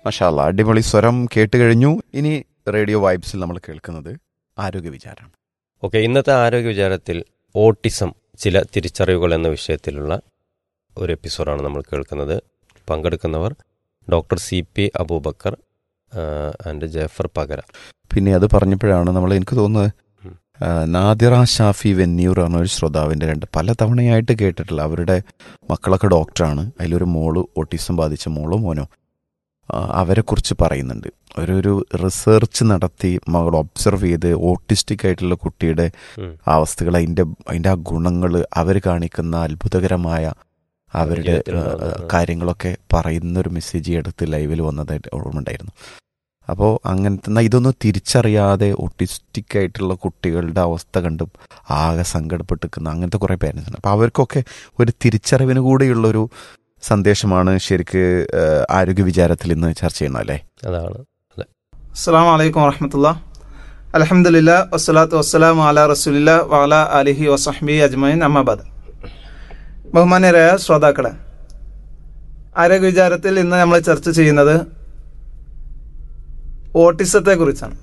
മഷാല്ല അടിപൊളി സ്വരം കേട്ട് കഴിഞ്ഞു ഇനി റേഡിയോ വൈബ്സിൽ നമ്മൾ കേൾക്കുന്നത് ആരോഗ്യ വിചാരം ഓക്കെ ഇന്നത്തെ ആരോഗ്യ വിചാരത്തിൽ ഓട്ടിസം ചില തിരിച്ചറിവുകൾ എന്ന വിഷയത്തിലുള്ള ഒരു എപ്പിസോഡാണ് നമ്മൾ കേൾക്കുന്നത് പങ്കെടുക്കുന്നവർ doctor C P Aboobacker and Jafar പകര പിന്നെ അത് പറഞ്ഞപ്പോഴാണ് നമ്മൾ എനിക്ക് തോന്നുന്നത് ഉം. ആ, നാദിറ ഷാഫി വെന്നിയൂർ എന്ന ഒരു ശ്രോതാവിൻ്റെ രണ്ട് പല തവണയായിട്ട് കേട്ടിട്ടുള്ള അവരുടെ മക്കളൊക്കെ ഡോക്ടറാണ് അതിലൊരു മോള് ഓട്ടിസം ബാധിച്ച മോളോ മോനോ ആ, അവരെക്കുറിച്ച് പറയുന്നുണ്ട് ഒരു ഒരു റിസർച്ച് നടത്തി മകൾ ഒബ്സർവ് ചെയ്ത് ഓട്ടിസ്റ്റിക് ആയിട്ടുള്ള കുട്ടിയുടെ ഉം. അവസ്ഥകൾ അതിൻ്റെ അതിൻ്റെ ആ ഗുണങ്ങൾ അവർ കാണിക്കുന്ന അത്ഭുതകരമായ അവരുടെ ജീവിതത്തിലുള്ള, ആ, ആ. കാര്യങ്ങളൊക്കെ പറയുന്ന ഒരു മെസ്സേജ് എടുത്ത് ലൈവിൽ വന്നതായിട്ട് ഓർമ്മയുണ്ടായിരുന്നു അപ്പോൾ അങ്ങനത്തെ എന്നാ ഇതൊന്നും തിരിച്ചറിയാതെ ഒട്ടിസ്റ്റിക് ആയിട്ടുള്ള കുട്ടികളുടെ അവസ്ഥ കണ്ട് ആകെ സങ്കടപ്പെട്ടിരിക്കുന്ന അങ്ങനത്തെ കുറേ പേരൻസ് ഉണ്ട് അപ്പോൾ അവർക്കൊക്കെ ഒരു തിരിച്ചറിവിന് കൂടിയുള്ളൊരു സന്ദേശമാണ് ശരിക്ക് ആ, ആരോഗ്യ വിചാരത്തിൽ ഇന്ന് ചർച്ച ചെയ്യുന്നത് അല്ലേ അതാണ് അസ്സാം വലൈക്കും വറഹമത്തുള്ള അലഹമുല്ല വസ്സലാത്തു വസ്സലാം അല റസൂലില്ല വാല അലിഹി വസഹബി അജ്മൈൻ അമ്മബാദ് ബഹുമാന്യരായ ശ്രോതാക്കളെ ആരോഗ്യ വിചാരത്തിൽ ഇന്ന് നമ്മൾ ചർച്ച ചെയ്യുന്നത് ഓട്ടിസത്തെ കുറിച്ചാണ്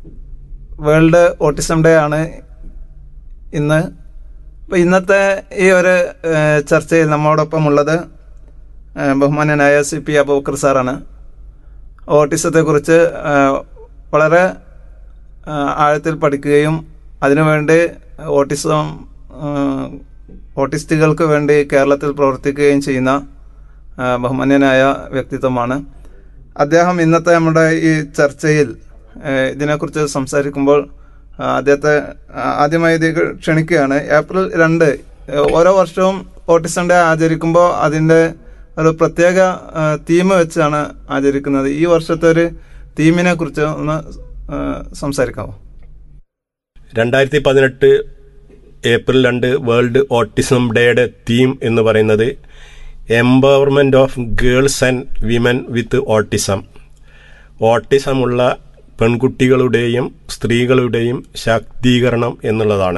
വേൾഡ് ഓട്ടിസം ഡേ ആണ് ഇന്ന് അപ്പോൾ ഇന്നത്തെ ഈ ഒരു ഏഹ്, ചർച്ചയിൽ നമ്മോടൊപ്പം ഉള്ളത് ഏഹ്, ബഹുമാന്യനായ സി പി അബൂബക്കർ സാറാണ് ഓട്ടിസത്തെക്കുറിച്ച് ആ, വളരെ ആ, ആഴത്തിൽ പഠിക്കുകയും അതിനുവേണ്ടി ഓട്ടിസം ആ, ഓട്ടിസ്റ്റുകൾക്ക് വേണ്ടി കേരളത്തിൽ പ്രവർത്തിക്കുകയും ചെയ്യുന്ന ആ, ബഹുമാന്യനായ വ്യക്തിത്വമാണ് അദ്ദേഹം ഇന്നത്തെ നമ്മുടെ ഈ ചർച്ചയിൽ ആ, ഇതിനെക്കുറിച്ച് സംസാരിക്കുമ്പോൾ ആ, അദ്ദേഹത്തെ ആ, ആദ്യമായി ഇതിലേക്ക് ക്ഷണിക്കുകയാണ് ഏപ്രിൽ രണ്ട് ആ, ഓരോ വർഷവും ഓട്ടിസം ഡേ ആചരിക്കുമ്പോൾ അതിൻ്റെ ഒരു പ്രത്യേക തീം വെച്ചാണ് ആചരിക്കുന്നത് ഈ വർഷത്തെ ഒരു തീമിനെ കുറിച്ച് ഒന്ന് ആ, സംസാരിക്കാമോ രണ്ടായിരത്തി പതിനെട്ട് ഏപ്രിൽ രണ്ട് വേൾഡ് ഓട്ടിസം ഡേയുടെ തീം എന്ന് പറയുന്നത് empowerment of girls and women with autism ഓട്ടിസമുള്ള പെൺകുട്ടികളുടെയും സ്ത്രീകളുടെയും ശാക്തീകരണം എന്നുള്ളതാണ്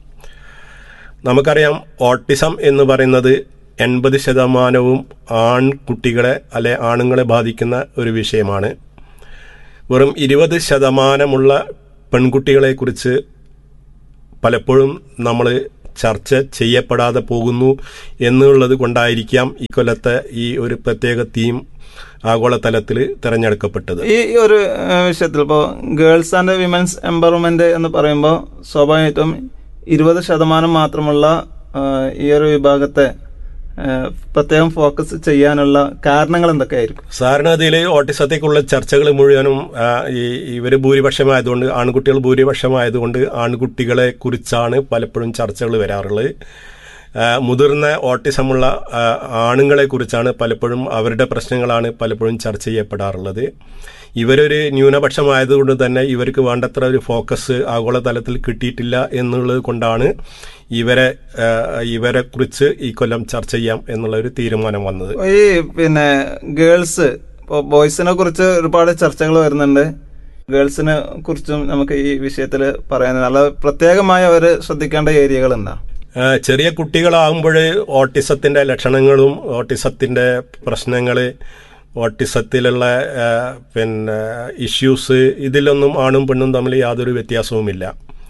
നമുക്കറിയാം ഓട്ടിസം എന്ന് പറയുന്നത് എൺപത് ശതമാനവും ആൺകുട്ടികളെ അല്ലെ ആണുങ്ങളെ ബാധിക്കുന്ന ഒരു വിഷയമാണ് വെറും ഇരുപത് ശതമാനമുള്ള പെൺകുട്ടികളെക്കുറിച്ച് പലപ്പോഴും നമ്മൾ ചർച്ച ചെയ്യപ്പെടാതെ പോകുന്നു എന്നുള്ളത് കൊണ്ടായിരിക്കാം ഈ കൊല്ലത്തെ ഈ ഒരു പ്രത്യേക തീം ആഗോളതലത്തിൽ തിരഞ്ഞെടുക്കപ്പെട്ടത് ഈ ഒരു ആ, വിഷയത്തിൽ ഇപ്പോൾ ഗേൾസ് ആൻഡ് വിമൻസ് എംപവർമെന്റ് എന്ന് പറയുമ്പോൾ സ്വാഭാവികമായിട്ടും ഇരുപത് ശതമാനം മാത്രമുള്ള ആ, ഈ ഒരു വിഭാഗത്തെ ആ, പ്രത്യേകം ഫോക്കസ് ചെയ്യാനുള്ള കാരണങ്ങൾ എന്തൊക്കെയായിരിക്കും സാധാരണഗതിയിൽ ഓട്ടിസത്തേക്കുള്ള ചർച്ചകൾ മുഴുവനും ആ, ഈ ഇവർ ഭൂരിപക്ഷമായതുകൊണ്ട് ആൺകുട്ടികൾ ഭൂരിപക്ഷമായതുകൊണ്ട് ആൺകുട്ടികളെ കുറിച്ചാണ് പലപ്പോഴും ചർച്ചകൾ വരാറുള്ളത് ആ, മുതിർന്ന ഓട്ടിസമുള്ള ആ, ആണുങ്ങളെ കുറിച്ചാണ് പലപ്പോഴും അവരുടെ പ്രശ്നങ്ങളാണ് പലപ്പോഴും ചർച്ച ചെയ്യപ്പെടാറുള്ളത് ഇവരൊരു ന്യൂനപക്ഷമായതുകൊണ്ട് തന്നെ ഇവർക്ക് വേണ്ടത്ര ഒരു ഫോക്കസ് ആഗോളതലത്തിൽ കിട്ടിയിട്ടില്ല എന്നുള്ളത് കൊണ്ടാണ് ഇവരെ ആ, ഇവരെ കുറിച്ച് ഈ കൊല്ലം ചർച്ച ചെയ്യാം എന്നുള്ള ഒരു തീരുമാനം വന്നത് ഈ പിന്നെ ഗേൾസ് ഇപ്പോൾ ബോയ്സിനെ കുറിച്ച് ഒരുപാട് ചർച്ചകൾ വരുന്നുണ്ട് ഗേൾസിനെ കുറിച്ചും നമുക്ക് ഈ വിഷയത്തിൽ പറയാൻ അല്ല പ്രത്യേകമായി അവർ ശ്രദ്ധിക്കേണ്ട ഏരിയകൾ എന്താ ആ, ചെറിയ കുട്ടികളാകുമ്പോൾ ഓട്ടിസത്തിന്റെ ലക്ഷണങ്ങളും ഓട്ടിസത്തിന്റെ പ്രശ്നങ്ങൾ ഓട്ടിസത്തിലുള്ള ആ, പിന്നെ ഇഷ്യൂസ് ഇതിലൊന്നും ആണും പെണ്ണും തമ്മിൽ യാതൊരു വ്യത്യാസവുമില്ല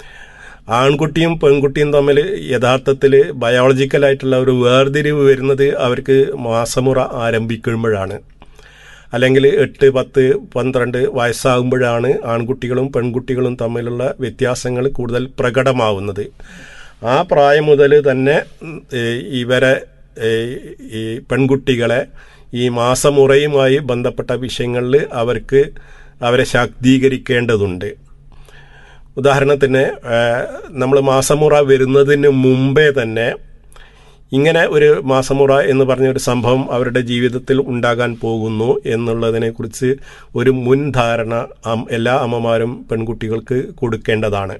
ആൺകുട്ടിയും പെൺകുട്ടിയും തമ്മിൽ യഥാർത്ഥത്തിൽ ബയോളജിക്കലായിട്ടുള്ള ഒരു വേർതിരിവ് വരുന്നത് അവർക്ക് മാസമുറ ആരംഭിക്കുമ്പോഴാണ് അല്ലെങ്കിൽ എട്ട് പത്ത് പന്ത്രണ്ട് വയസ്സാകുമ്പോഴാണ് ആൺകുട്ടികളും പെൺകുട്ടികളും തമ്മിലുള്ള വ്യത്യാസങ്ങൾ കൂടുതൽ പ്രകടമാവുന്നത് ആ പ്രായം മുതൽ തന്നെ ഉം, ഏ, ഇവരെ ഏ, ഈ പെൺകുട്ടികളെ ഈ മാസമുറയുമായി ബന്ധപ്പെട്ട വിഷയങ്ങളിൽ അവർക്ക് അവരെ ശാക്തീകരിക്കേണ്ടതുണ്ട് ഉദാഹരണത്തിന് നമ്മൾ മാസമുറ വരുന്നതിന് മുമ്പേ തന്നെ ഇങ്ങനെ ഒരു മാസമുറ എന്ന് പറഞ്ഞ ഒരു സംഭവം അവരുടെ ജീവിതത്തിൽ ഉണ്ടാകാൻ പോകുന്നു എന്നുള്ളതിനെക്കുറിച്ച് ഒരു മുൻധാരണ അം- എല്ലാ അമ്മമാരും പെൺകുട്ടികൾക്ക് കൊടുക്കേണ്ടതാണ്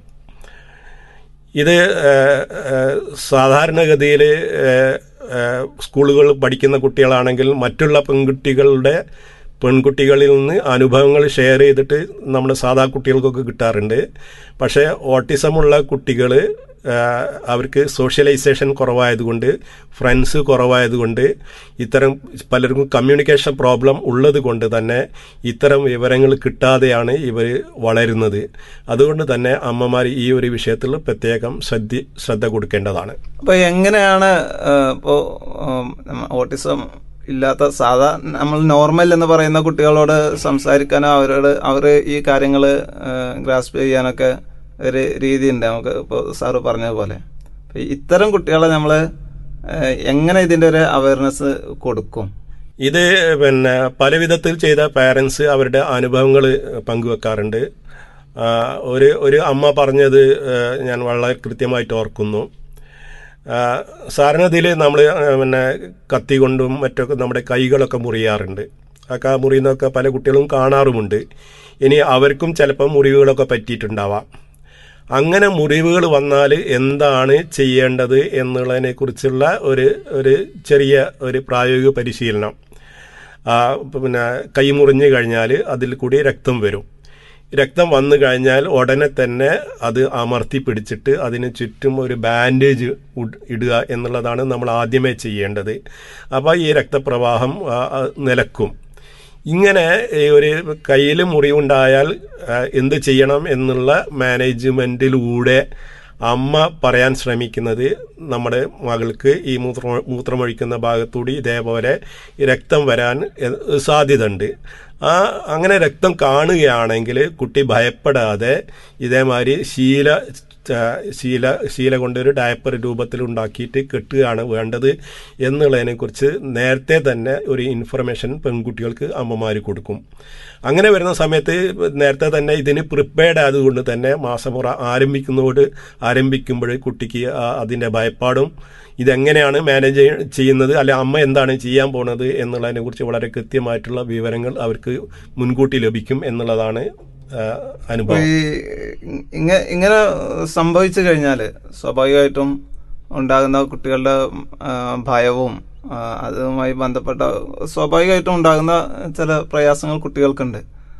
ഇത് ഏഹ്, ഏഹ്, സാധാരണഗതിയിൽ ഏഹ്, ഏഹ്, സ്കൂളുകളിൽ പഠിക്കുന്ന കുട്ടികളാണെങ്കിൽ മറ്റുള്ള പെൺകുട്ടികളുടെ പെൺകുട്ടികളിൽ നിന്ന് അനുഭവങ്ങൾ ഷെയർ ചെയ്തിട്ട് നമ്മുടെ സാധാ കുട്ടികൾക്കൊക്കെ കിട്ടാറുണ്ട് പക്ഷേ ഓട്ടിസമുള്ള കുട്ടികൾ അവർക്ക് സോഷ്യലൈസേഷൻ കുറവായതുകൊണ്ട് ഫ്രണ്ട്സ് കുറവായതുകൊണ്ട് ഇത്തരം പലർക്കും കമ്മ്യൂണിക്കേഷൻ പ്രോബ്ലം ഉള്ളത് കൊണ്ട് തന്നെ ഇത്തരം വിവരങ്ങൾ കിട്ടാതെയാണ് ഇവർ വളരുന്നത് അതുകൊണ്ട് തന്നെ അമ്മമാർ ഈ ഒരു വിഷയത്തിൽ പ്രത്യേകം ശ്രദ്ധ ശ്രദ്ധ കൊടുക്കേണ്ടതാണ് അപ്പൊ എങ്ങനെയാണ് ഇപ്പോൾ ഓട്ടിസം ഇല്ലാത്ത സാധാ നമ്മൾ നോർമൽ എന്ന് പറയുന്ന കുട്ടികളോട് സംസാരിക്കാനോ അവരോട് അവർ ഈ കാര്യങ്ങൾ ഗ്രാസ്പ് ചെയ്യാനൊക്കെ ഒരു രീതിയുണ്ട് നമുക്ക് ഇപ്പോൾ സാറ് പറഞ്ഞതുപോലെ അപ്പൊ ഇത്തരം കുട്ടികളെ നമ്മൾ എങ്ങനെ ഇതിന്റെ ഒരു അവയർനെസ് കൊടുക്കും ഇത് പിന്നെ പല വിധത്തിൽ ചെയ്ത പാരൻസ് അവരുടെ അനുഭവങ്ങൾ പങ്കുവെക്കാറുണ്ട് ആ, ഒരു ഒരു അമ്മ പറഞ്ഞത് ആ, ഞാൻ വളരെ കൃത്യമായിട്ട് ഓർക്കുന്നു ആ, സാധാരണ ഇതിൽ നമ്മൾ പിന്നെ കത്തി കൊണ്ടും മറ്റൊക്കെ നമ്മുടെ കൈകളൊക്കെ മുറിയാറുണ്ട് ഒക്കെ ആ മുറിയുന്നതൊക്കെ പല കുട്ടികളും കാണാറുമുണ്ട് ഇനി അവർക്കും ചിലപ്പോൾ മുറിവുകളൊക്കെ പറ്റിയിട്ടുണ്ടാവാം അങ്ങനെ മുറിവുകൾ വന്നാൽ എന്താണ് ചെയ്യേണ്ടത് എന്നുള്ളതിനെ കുറിച്ചുള്ള ഒരു ഒരു ചെറിയ ഒരു പ്രായോഗിക പരിശീലനം ആ, പിന്നെ കൈ മുറിഞ്ഞു കഴിഞ്ഞാൽ അതിൽ കൂടി രക്തം വരും രക്തം വന്നു കഴിഞ്ഞാൽ ഉടനെ തന്നെ അത് അമർത്തി പിടിച്ചിട്ട് അതിന് ചുറ്റും ഒരു ബാൻഡേജ് ഉഡ് ഇടുക എന്നുള്ളതാണ് നമ്മൾ ആദ്യമേ ചെയ്യേണ്ടത് അപ്പോൾ ഈ രക്തപ്രവാഹം ആ, ആ, നിലക്കും ഇങ്ങനെ ഈ ഒരു കയ്യിൽ മുറിവുണ്ടായാൽ ആ, എന്ത് ചെയ്യണം എന്നുള്ള മാനേജ്മെൻറ്റിലൂടെ അമ്മ പറയാൻ ശ്രമിക്കുന്നത് നമ്മുടെ മകൾക്ക് ഈ മൂത്ര മൂത്രമൊഴിക്കുന്ന ഭാഗത്തൂടി ഇതേപോലെ രക്തം വരാൻ എ- സാധ്യതയുണ്ട് ആ അങ്ങനെ രക്തം കാണുകയാണെങ്കിൽ കുട്ടി ഭയപ്പെടാതെ ഇതേമാതിരി ശീല ആ, ശീല ശീല കൊണ്ടൊരു ഡയപ്പർ രൂപത്തിൽ ഉണ്ടാക്കിയിട്ട് കെട്ടുകയാണ് വേണ്ടത് എന്നുള്ളതിനെക്കുറിച്ച് നേരത്തെ തന്നെ ഒരു ഇൻഫർമേഷൻ പെൺകുട്ടികൾക്ക് അമ്മമാർ കൊടുക്കും അങ്ങനെ വരുന്ന സമയത്ത് നേരത്തെ തന്നെ ഇതിന് പ്രിപ്പയർഡ് ആയതുകൊണ്ട് തന്നെ മാസമുറ ആരംഭിക്കുന്നതോട് ആരംഭിക്കുമ്പോൾ കുട്ടിക്ക് ആ അതിൻ്റെ ഭയപ്പാടും ഇതെങ്ങനെയാണ് മാനേജ് ചെയ്യുന്നത് അല്ലെ അമ്മ എന്താണ് ചെയ്യാൻ പോണത് എന്നുള്ളതിനെ കുറിച്ച് വളരെ കൃത്യമായിട്ടുള്ള വിവരങ്ങൾ അവർക്ക് മുൻകൂട്ടി ലഭിക്കും എന്നുള്ളതാണ് ആ, അപ്പൊ അനുഭവം ഈ ഇങ്ങനെ ഇങ്ങനെ സംഭവിച്ചു കഴിഞ്ഞാല് സ്വാഭാവികമായിട്ടും ഉണ്ടാകുന്ന കുട്ടികളുടെ ആ, ഭയവും ആ, അതുമായി ബന്ധപ്പെട്ട സ്വാഭാവികമായിട്ടും ഉണ്ടാകുന്ന ചില പ്രയാസങ്ങൾ കുട്ടികൾക്കുണ്ട്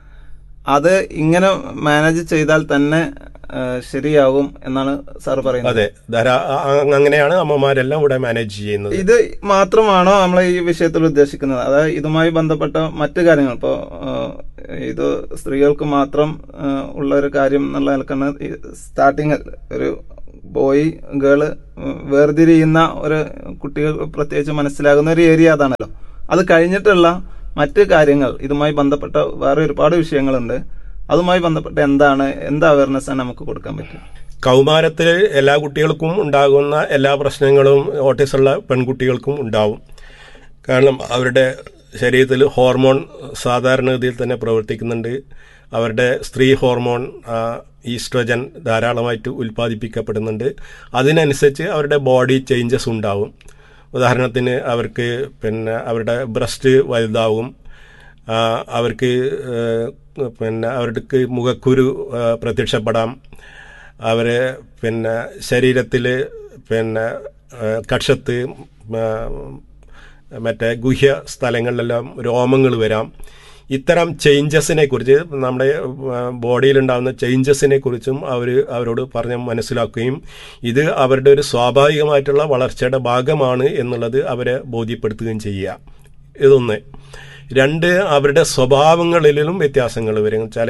അത് ഇങ്ങനെ മാനേജ് ചെയ്താൽ തന്നെ ആ, ശരിയാകും എന്നാണ് സാർ പറയുന്നത് അതെ ധാരാ അ- അങ്ങനെയാണ് അമ്മമാരെല്ലാം ഇവിടെ മാനേജ് ചെയ്യുന്നത് ഇത് മാത്രമാണോ നമ്മൾ ഈ വിഷയത്തിൽ ഉദ്ദേശിക്കുന്നത് അതായത് ഇതുമായി ബന്ധപ്പെട്ട മറ്റു കാര്യങ്ങൾ ഇപ്പോൾ ഇത് സ്ത്രീകൾക്ക് മാത്രം ആ, ഉള്ള ഒരു കാര്യം എന്നുള്ള നിലക്കാണ് സ്റ്റാർട്ടിങ് ഒരു ബോയ് ഗേള് വേർതിരിയുന്ന ഒരു കുട്ടികൾ പ്രത്യേകിച്ച് മനസ്സിലാകുന്ന ഒരു ഏരിയ അതാണല്ലോ അത് കഴിഞ്ഞിട്ടുള്ള മറ്റ് കാര്യങ്ങൾ ഇതുമായി ബന്ധപ്പെട്ട വേറെ ഒരുപാട് വിഷയങ്ങളുണ്ട് അതുമായി ബന്ധപ്പെട്ട എന്താണ് എന്ത് അവയർനെസ് ആണ് നമുക്ക് കൊടുക്കാൻ പറ്റും കൗമാരത്തിൽ എല്ലാ കുട്ടികൾക്കും ഉണ്ടാകുന്ന എല്ലാ പ്രശ്നങ്ങളും ഓട്ടിസുള്ള പെൺകുട്ടികൾക്കും ഉണ്ടാവും കാരണം അവരുടെ ശരീരത്തിൽ ഹോർമോൺ സാധാരണഗതിയിൽ തന്നെ പ്രവർത്തിക്കുന്നുണ്ട് അവരുടെ സ്ത്രീ ഹോർമോൺ ആ, ഈസ്ട്രജൻ ധാരാളമായിട്ട് ഉൽപ്പാദിപ്പിക്കപ്പെടുന്നുണ്ട് അതിനനുസരിച്ച് അവരുടെ ബോഡി ചേഞ്ചസ് ഉണ്ടാവും ഉദാഹരണത്തിന് അവർക്ക് പിന്നെ അവരുടെ ബ്രസ്റ്റ് വലുതാവും ആ, അവർക്ക് ഏഹ്, പിന്നെ അവർക്ക് മുഖക്കുരു ആ, പ്രത്യക്ഷപ്പെടാം അവർ പിന്നെ ശരീരത്തിൽ പിന്നെ ആ, കക്ഷത്ത് ആ, മറ്റേ ഗുഹ്യ സ്ഥലങ്ങളിലെല്ലാം രോമങ്ങൾ വരാം ഇത്തരം ചേഞ്ചസിനെ കുറിച്ച് നമ്മുടെ ആ, ബോഡിയിലുണ്ടാകുന്ന ചേഞ്ചസിനെ കുറിച്ചും അവർ അവരോട് പറഞ്ഞ് മനസ്സിലാക്കുകയും ഇത് അവരുടെ ഒരു സ്വാഭാവികമായിട്ടുള്ള വളർച്ചയുടെ ഭാഗമാണ് എന്നുള്ളത് അവരെ ബോധ്യപ്പെടുത്തുകയും ചെയ്യുക ഇതൊന്ന് രണ്ട് അവരുടെ സ്വഭാവങ്ങളിലും വ്യത്യാസങ്ങൾ വരും വെച്ചാൽ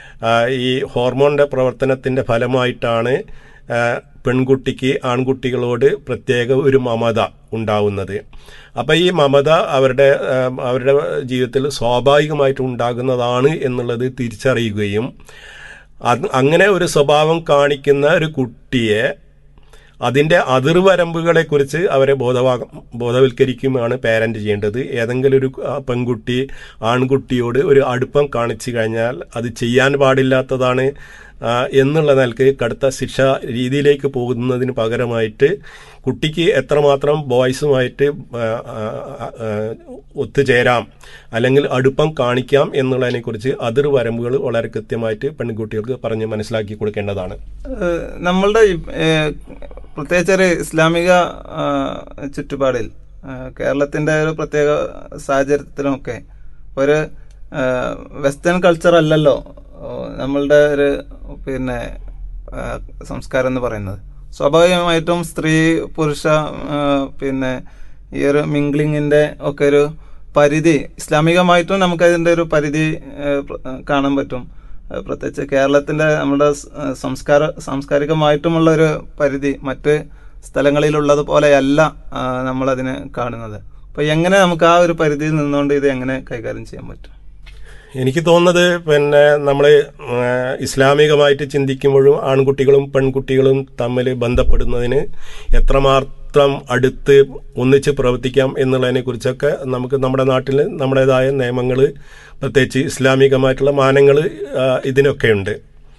ഈ ഹോർമോണിൻ്റെ പ്രവർത്തനത്തിൻ്റെ ഫലമായിട്ടാണ് ആ, പെൺകുട്ടിക്ക് ആൺകുട്ടികളോട് പ്രത്യേക ഒരു മമത ഉണ്ടാവുന്നത് അപ്പം ഈ മമത അവരുടെ ആ, അവരുടെ ജീവിതത്തിൽ സ്വാഭാവികമായിട്ട് ഉണ്ടാകുന്നതാണ് എന്നുള്ളത് തിരിച്ചറിയുകയും അത് അങ്ങനെ ഒരു സ്വഭാവം കാണിക്കുന്ന ഒരു കുട്ടിയെ അതിൻ്റെ അതിർവരമ്പുകളെ കുറിച്ച് അവരെ ബോധവാ ബോധവൽക്കരിക്കുകയാണ് പാരന്റ് ചെയ്യേണ്ടത് ഏതെങ്കിലും ഒരു ആ, പെൺകുട്ടി ആൺകുട്ടിയോട് ഒരു അടുപ്പം കാണിച്ചു കഴിഞ്ഞാൽ അത് ചെയ്യാൻ പാടില്ലാത്തതാണ് ആ, എന്നുള്ള നിലക്ക് കടുത്ത ശിക്ഷ രീതിയിലേക്ക് പോകുന്നതിന് പകരമായിട്ട് കുട്ടിക്ക് എത്രമാത്രം ബോയ്സുമായിട്ട് ആ, ആ, ആ, ഒത്തുചേരാം അല്ലെങ്കിൽ അടുപ്പം കാണിക്കാം എന്നുള്ളതിനെക്കുറിച്ച് അതിർവരമ്പുകൾ വളരെ കൃത്യമായിട്ട് പെൺകുട്ടികൾക്ക് പറഞ്ഞ് മനസ്സിലാക്കി കൊടുക്കേണ്ടതാണ് ഏഹ് നമ്മളുടെ ഈ, ഏഹ് പ്രത്യേകിച്ച് ഒരു ഇസ്ലാമിക ആ, ചുറ്റുപാടിൽ ആ, കേരളത്തിന്റെ ഒരു പ്രത്യേക സാഹചര്യത്തിലുമൊക്കെ ഒരു വെസ്റ്റേൺ കൾച്ചർ അല്ലല്ലോ ആ, നമ്മളുടെ ഒരു പിന്നെ ആ, സംസ്കാരം എന്ന് പറയുന്നത് സ്വാഭാവികമായിട്ടും സ്ത്രീ പുരുഷ ആ, പിന്നെ ഈ ഒരു മിംഗ്ലിങ്ങിന്റെ ഒക്കെ ഒരു പരിധി ഇസ്ലാമികമായിട്ടും നമുക്ക് അതിന്റെ ഒരു പരിധി ആ, പ്ര- കാണാൻ പറ്റും ആ, പ്രത്യേകിച്ച് കേരളത്തിന്റെ നമ്മുടെ സ്- ആ, സംസ്കാര സാംസ്കാരികമായിട്ടുമുള്ള ഒരു പരിധി മറ്റ് സ്ഥലങ്ങളിലുള്ളത് പോലെയല്ല ആ, നമ്മളതിനെ കാണുന്നത് അപ്പൊ എങ്ങനെ നമുക്ക് ആ ഒരു പരിധിയിൽ നിന്നുകൊണ്ട് ഇത് എങ്ങനെ കൈകാര്യം ചെയ്യാൻ പറ്റും എനിക്ക് തോന്നുന്നത് പിന്നെ നമ്മൾ ഇസ്ലാമികമായിട്ട് ചിന്തിക്കുമ്പോഴും ആൺകുട്ടികളും പെൺകുട്ടികളും തമ്മിൽ ബന്ധപ്പെടുന്നതിന് എത്രമാത്രം അടുത്ത് ഒന്നിച്ച് പ്രവർത്തിക്കാം എന്നുള്ളതിനെ കുറിച്ചൊക്കെ നമുക്ക് നമ്മുടെ നാട്ടിൽ നമ്മുടേതായ നിയമങ്ങൾ പ്രത്യേകിച്ച് ഇസ്ലാമികമായിട്ടുള്ള മാനങ്ങൾ ഇതിനൊക്കെ ഉണ്ട്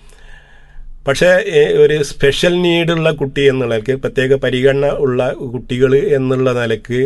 പക്ഷേ ഏ, ഒരു സ്പെഷ്യൽ നീഡുള്ള കുട്ടി എന്നുള്ളതിലേക്ക് പ്രത്യേക പരിഗണന ഉള്ള കുട്ടികൾ എന്നുള്ള നിലക്ക്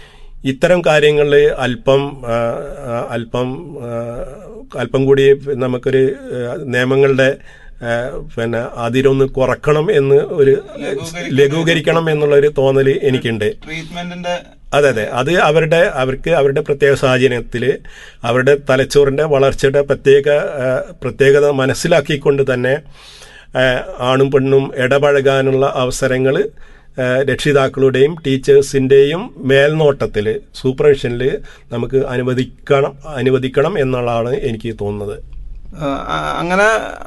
ഇത്തരം കാര്യങ്ങളിൽ അല്പം ആ, ആ, അല്പം ആ, അല്പം കൂടി നമുക്കൊരു ആ, നിയമങ്ങളുടെ ആ, പിന്നെ അതിരൊന്ന് കുറക്കണം എന്ന് ഒരു ലഘൂകരിക്കണം എന്നുള്ള ഒരു തോന്നൽ എനിക്കുണ്ട് ട്രീറ്റ്മെന്റിന്റെ അതെ അതെ അത് അവരുടെ അവർക്ക് അവരുടെ പ്രത്യേക സാഹചര്യത്തിൽ അവരുടെ തലച്ചോറിന്റെ വളർച്ചയുടെ പ്രത്യേക ആ, പ്രത്യേകത മനസ്സിലാക്കിക്കൊണ്ട് തന്നെ ആ, ആണും പെണ്ണും ഇടപഴകാനുള്ള അവസരങ്ങൾ രക്ഷിതാക്കളുടെയും ടീച്ചേഴ്സിന്റെയും മേൽനോട്ടത്തിൽ സൂപ്പർവിഷനിൽ നമുക്ക് അനുവദിക്കണം അനുവദിക്കണം എന്നുള്ളതാണ് എനിക്ക് തോന്നുന്നത് ആ, ആ- അങ്ങനെ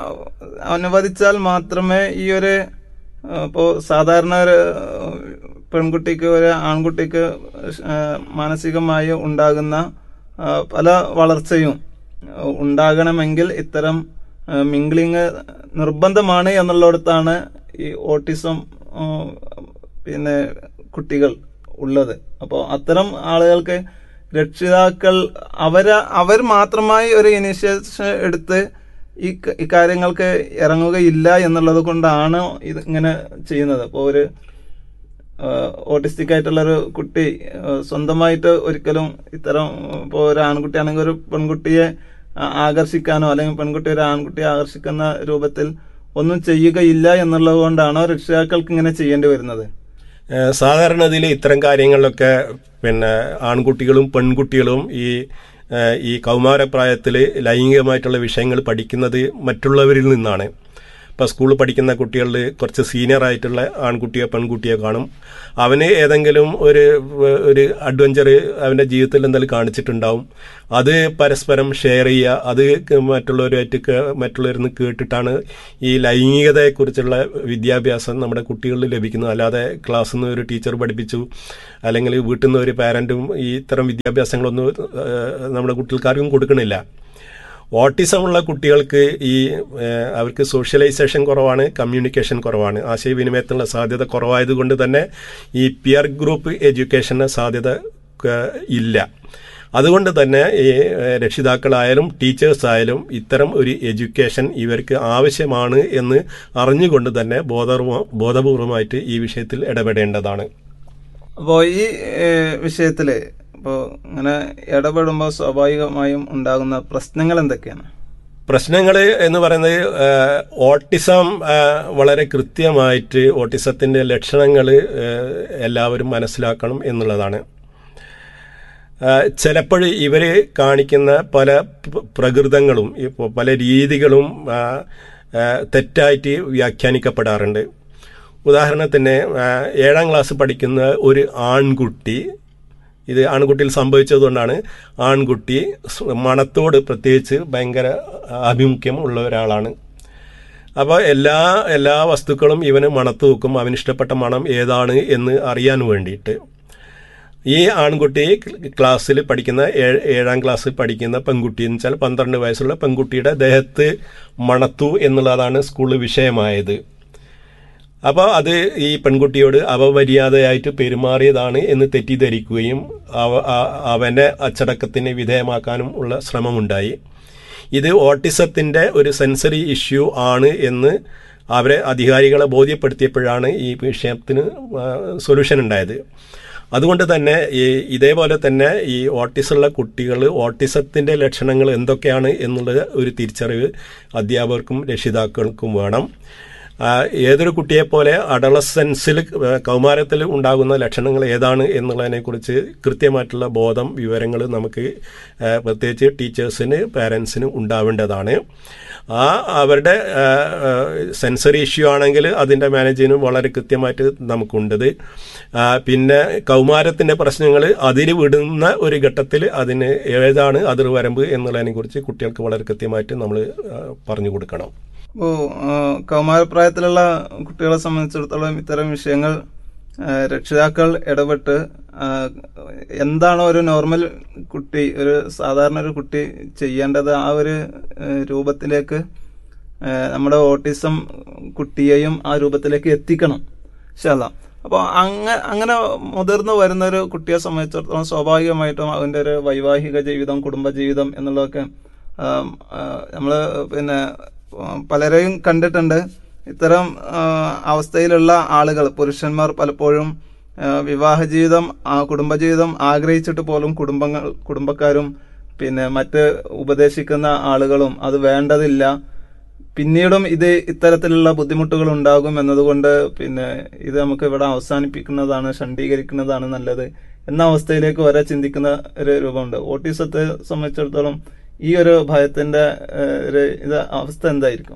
അനുവദിച്ചാൽ മാത്രമേ ഈ ഒരു ആ, ഇപ്പോ സാധാരണ ഒരു ആ, പെൺകുട്ടിക്ക് ഒരു ആൺകുട്ടിക്ക് ആ, മാനസികമായി ഉണ്ടാകുന്ന ആ, പല വളർച്ചയും ആ, ഉണ്ടാകണമെങ്കിൽ ഇത്തരം മിംഗ്ലിങ് നിർബന്ധമാണ് എന്നുള്ളിടത്താണ് ഈ ഓട്ടിസം ആ, പിന്നെ കുട്ടികൾ ഉള്ളത് അപ്പോൾ അത്തരം ആളുകൾക്ക് രക്ഷിതാക്കൾ അവര് അവർ മാത്രമായി ഒരു ഇനിഷ്യേഷൻ എടുത്ത് ഈ ക- ഈ കാര്യങ്ങൾക്ക് ഇറങ്ങുകയില്ല എന്നുള്ളത് കൊണ്ടാണ് ഇത് ഇങ്ങനെ ചെയ്യുന്നത് അപ്പോൾ ഒരു ഓട്ടിസ്റ്റിക് ആയിട്ടുള്ള ഒരു കുട്ടി ആ, സ്വന്തമായിട്ട് ഒരിക്കലും ഇത്തരം ഇപ്പോൾ ഒരു ആൺകുട്ടിയാണെങ്കിൽ ഒരു പെൺകുട്ടിയെ ആ, ആകർഷിക്കാനോ അല്ലെങ്കിൽ പെൺകുട്ടി ഒരു ആൺകുട്ടിയെ ആകർഷിക്കുന്ന രൂപത്തിൽ ഒന്നും ചെയ്യുകയില്ല എന്നുള്ളത് കൊണ്ടാണോ രക്ഷിതാക്കൾക്ക് ഇങ്ങനെ ചെയ്യേണ്ടി വരുന്നത് ഏഹ് സാധാരണഗതിയിൽ ഇത്തരം കാര്യങ്ങളിലൊക്കെ പിന്നെ ആൺകുട്ടികളും പെൺകുട്ടികളും ഈ ഏഹ് ഈ കൗമാരപ്രായത്തിൽ ലൈംഗികമായിട്ടുള്ള വിഷയങ്ങൾ പഠിക്കുന്നത് മറ്റുള്ളവരിൽ നിന്നാണ് ഇപ്പോൾ സ്കൂളിൽ പഠിക്കുന്ന കുട്ടികളിൽ കുറച്ച് സീനിയർ ആയിട്ടുള്ള ആൺകുട്ടിയോ പെൺകുട്ടിയോ കാണും അവന് ഏതെങ്കിലും ഒരു ഒരു അഡ്വഞ്ചർ അവൻ്റെ ജീവിതത്തിൽ എന്തെങ്കിലും കാണിച്ചിട്ടുണ്ടാവും അത് പരസ്പരം ഷെയർ ചെയ്യുക അത് മറ്റുള്ളവരുമായിട്ട് കേ- മറ്റുള്ളവരിൽ നിന്ന് കേട്ടിട്ടാണ് ഈ ലൈംഗികതയെക്കുറിച്ചുള്ള വിദ്യാഭ്യാസം നമ്മുടെ കുട്ടികളിൽ ലഭിക്കുന്നത് അല്ലാതെ ക്ലാസ്സിൽ നിന്ന് ഒരു ടീച്ചർ പഠിപ്പിച്ചു അല്ലെങ്കിൽ വീട്ടിൽ നിന്ന് ഒരു പാരൻറ്റും ഈ ഇത്തരം വിദ്യാഭ്യാസങ്ങളൊന്നും ഏഹ്, നമ്മുടെ കുട്ടികൾക്കാർക്കും കൊടുക്കണില്ല ഓട്ടിസം ഉള്ള കുട്ടികൾക്ക് ഈ ഏഹ്, അവർക്ക് സോഷ്യലൈസേഷൻ കുറവാണ് കമ്മ്യൂണിക്കേഷൻ കുറവാണ് ആശയവിനിമയത്തിനുള്ള സാധ്യത കുറവായതുകൊണ്ട് തന്നെ ഈ പിയർ ഗ്രൂപ്പ് എഡ്യൂക്കേഷന് സാധ്യത ഏഹ്, ഇല്ല അതുകൊണ്ട് തന്നെ ഈ ഏഹ്, രക്ഷിതാക്കളായാലും ടീച്ചേഴ്സ് ആയാലും ഇത്തരം ഒരു എഡ്യൂക്കേഷൻ ഇവർക്ക് ആവശ്യമാണ് എന്ന് അറിഞ്ഞുകൊണ്ട് തന്നെ ബോധപൂർവ ബോധപൂർവമായിട്ട് ഈ വിഷയത്തിൽ ഇടപെടേണ്ടതാണ് അപ്പോൾ ഈ ഏഹ്, വിഷയത്തില് ഇപ്പോൾ ഇങ്ങനെ ഇടപെടുമ്പോൾ സ്വാഭാവികമായും ഉണ്ടാകുന്ന പ്രശ്നങ്ങൾ എന്തൊക്കെയാണ് പ്രശ്നങ്ങൾ എന്ന് പറയുന്നത് ഏഹ്, ഓട്ടിസം ഏഹ്, വളരെ കൃത്യമായിട്ട് ഓട്ടിസത്തിന്റെ ലക്ഷണങ്ങൾ എല്ലാവരും മനസ്സിലാക്കണം എന്നുള്ളതാണ് ചിലപ്പോൾ ഇവർ കാണിക്കുന്ന പല പ്ര- പ്രകൃതങ്ങളും ഇപ്പോൾ പല രീതികളും ആ, ആ, തെറ്റായിട്ട് വ്യാഖ്യാനിക്കപ്പെടാറുണ്ട് ഉദാഹരണത്തിന് ആ, ഏഴാം ക്ലാസ് പഠിക്കുന്ന ഒരു ആൺകുട്ടി ഇത് ആൺകുട്ടിയിൽ സംഭവിച്ചതുകൊണ്ടാണ് ആൺകുട്ടി സ് മണത്തോട് പ്രത്യേകിച്ച് ഭയങ്കര ആഭിമുഖ്യം ഉള്ള ഒരാളാണ് അപ്പോൾ എല്ലാ എല്ലാ വസ്തുക്കളും ഇവന് മണത്ത് വെക്കും അവന് ഇഷ്ടപ്പെട്ട മണം ഏതാണ് എന്ന് അറിയാൻ വേണ്ടിയിട്ട് ഈ ആൺകുട്ടി ക്ലാസ്സിൽ പഠിക്കുന്ന ഏഴ് ഏഴാം ക്ലാസ്സിൽ പഠിക്കുന്ന പെൺകുട്ടി എന്ന് വെച്ചാൽ പന്ത്രണ്ട് വയസ്സുള്ള പെൺകുട്ടിയുടെ ദേഹത്ത് മണത്തു എന്നുള്ളതാണ് സ്കൂളിൽ വിഷയമായത് അപ്പോൾ അത് ഈ പെൺകുട്ടിയോട് അപമര്യാദയായിട്ട് പെരുമാറിയതാണ് എന്ന് തെറ്റിദ്ധരിക്കുകയും അവ ആ- അവനെ അച്ചടക്കത്തിന് വിധേയമാക്കാനും ഉള്ള ശ്രമമുണ്ടായി ഇത് ഓട്ടിസത്തിന്റെ ഒരു സെൻസറി ഇഷ്യൂ ആണ് എന്ന് അവരെ അധികാരികളെ ബോധ്യപ്പെടുത്തിയപ്പോഴാണ് ഈ വിഷയത്തിന് സൊല്യൂഷൻ ഉണ്ടായത് അതുകൊണ്ട് തന്നെ ഈ ഇതേപോലെ തന്നെ ഈ ഓട്ടിസമുള്ള കുട്ടികൾ ഓട്ടിസത്തിന്റെ ലക്ഷണങ്ങൾ എന്തൊക്കെയാണ് എന്നുള്ള ഒരു തിരിച്ചറിവ് അധ്യാപകർക്കും രക്ഷിതാക്കൾക്കും വേണം ആ, ഏതൊരു കുട്ടിയെപ്പോലെ അഡളസെൻസിൽ കൗമാരത്തിൽ ഉണ്ടാകുന്ന ലക്ഷണങ്ങൾ ഏതാണ് എന്നുള്ളതിനെക്കുറിച്ച് കൃത്യമായിട്ടുള്ള ബോധം വിവരങ്ങൾ നമുക്ക് ആ, പ്രത്യേകിച്ച് ടീച്ചേഴ്സിന് പാരൻസിന് ഉണ്ടാവേണ്ടതാണ് ആ അവരുടെ സെൻസറി ഇഷ്യൂ ആണെങ്കിൽ അതിൻ്റെ മാനേജിനും വളരെ കൃത്യമായിട്ട് നമുക്കുണ്ടത് ആ, പിന്നെ കൗമാരത്തിൻ്റെ പ്രശ്നങ്ങൾ അതിര് വിടുന്ന ഒരു ഘട്ടത്തിൽ അതിന് ഏതാണ് അതിർവരമ്പ് എന്നുള്ളതിനെക്കുറിച്ച് കുട്ടികൾക്ക് വളരെ കൃത്യമായിട്ട് നമ്മൾ പറഞ്ഞു കൊടുക്കണം അപ്പോൾ കൗമാരപ്രായത്തിലുള്ള കുട്ടികളെ സംബന്ധിച്ചിടത്തോളം ഇത്തരം വിഷയങ്ങൾ ആ, രക്ഷിതാക്കൾ ഇടപെട്ട് ആ, എന്താണോ ഒരു നോർമൽ കുട്ടി ഒരു സാധാരണ ഒരു കുട്ടി ചെയ്യേണ്ടത് ആ ഒരു ആ, രൂപത്തിലേക്ക് ആ, നമ്മുടെ ഓട്ടിസം കുട്ടിയെയും ആ രൂപത്തിലേക്ക് എത്തിക്കണം ശാല അപ്പോൾ അങ്ങ അങ്ങനെ മുതിർന്നു വരുന്ന ഒരു കുട്ടിയെ സംബന്ധിച്ചിടത്തോളം സ്വാഭാവികമായിട്ടും അതിൻ്റെ ഒരു വൈവാഹിക ജീവിതം കുടുംബജീവിതം എന്നുള്ളതൊക്കെ നമ്മൾ പിന്നെ ഉം, പലരെയും കണ്ടിട്ടുണ്ട് ഇത്തരം ആ, അവസ്ഥയിലുള്ള ആളുകൾ പുരുഷന്മാർ പലപ്പോഴും ആ, വിവാഹ ജീവിതം ആ കുടുംബജീവിതം ആഗ്രഹിച്ചിട്ട് പോലും കുടുംബങ്ങൾ കുടുംബക്കാരും പിന്നെ മറ്റ് ഉപദേശിക്കുന്ന ആളുകളും അത് വേണ്ടതില്ല പിന്നീടും ഇത് ഇത്തരത്തിലുള്ള ബുദ്ധിമുട്ടുകൾ ഉണ്ടാകും എന്നതുകൊണ്ട് പിന്നെ ഇത് നമുക്ക് ഇവിടെ അവസാനിപ്പിക്കുന്നതാണ് ഷണ്ഡീകരിക്കുന്നതാണ് നല്ലത് എന്ന അവസ്ഥയിലേക്ക് വരെ ചിന്തിക്കുന്ന ഒരു രൂപമുണ്ട് ഓട്ടിസത്തെ സംബന്ധിച്ചിടത്തോളം ഈ ഒരു ഭയത്തിന്റെ ഏഹ്, ഒരു ഇത് അവസ്ഥ എന്തായിരിക്കും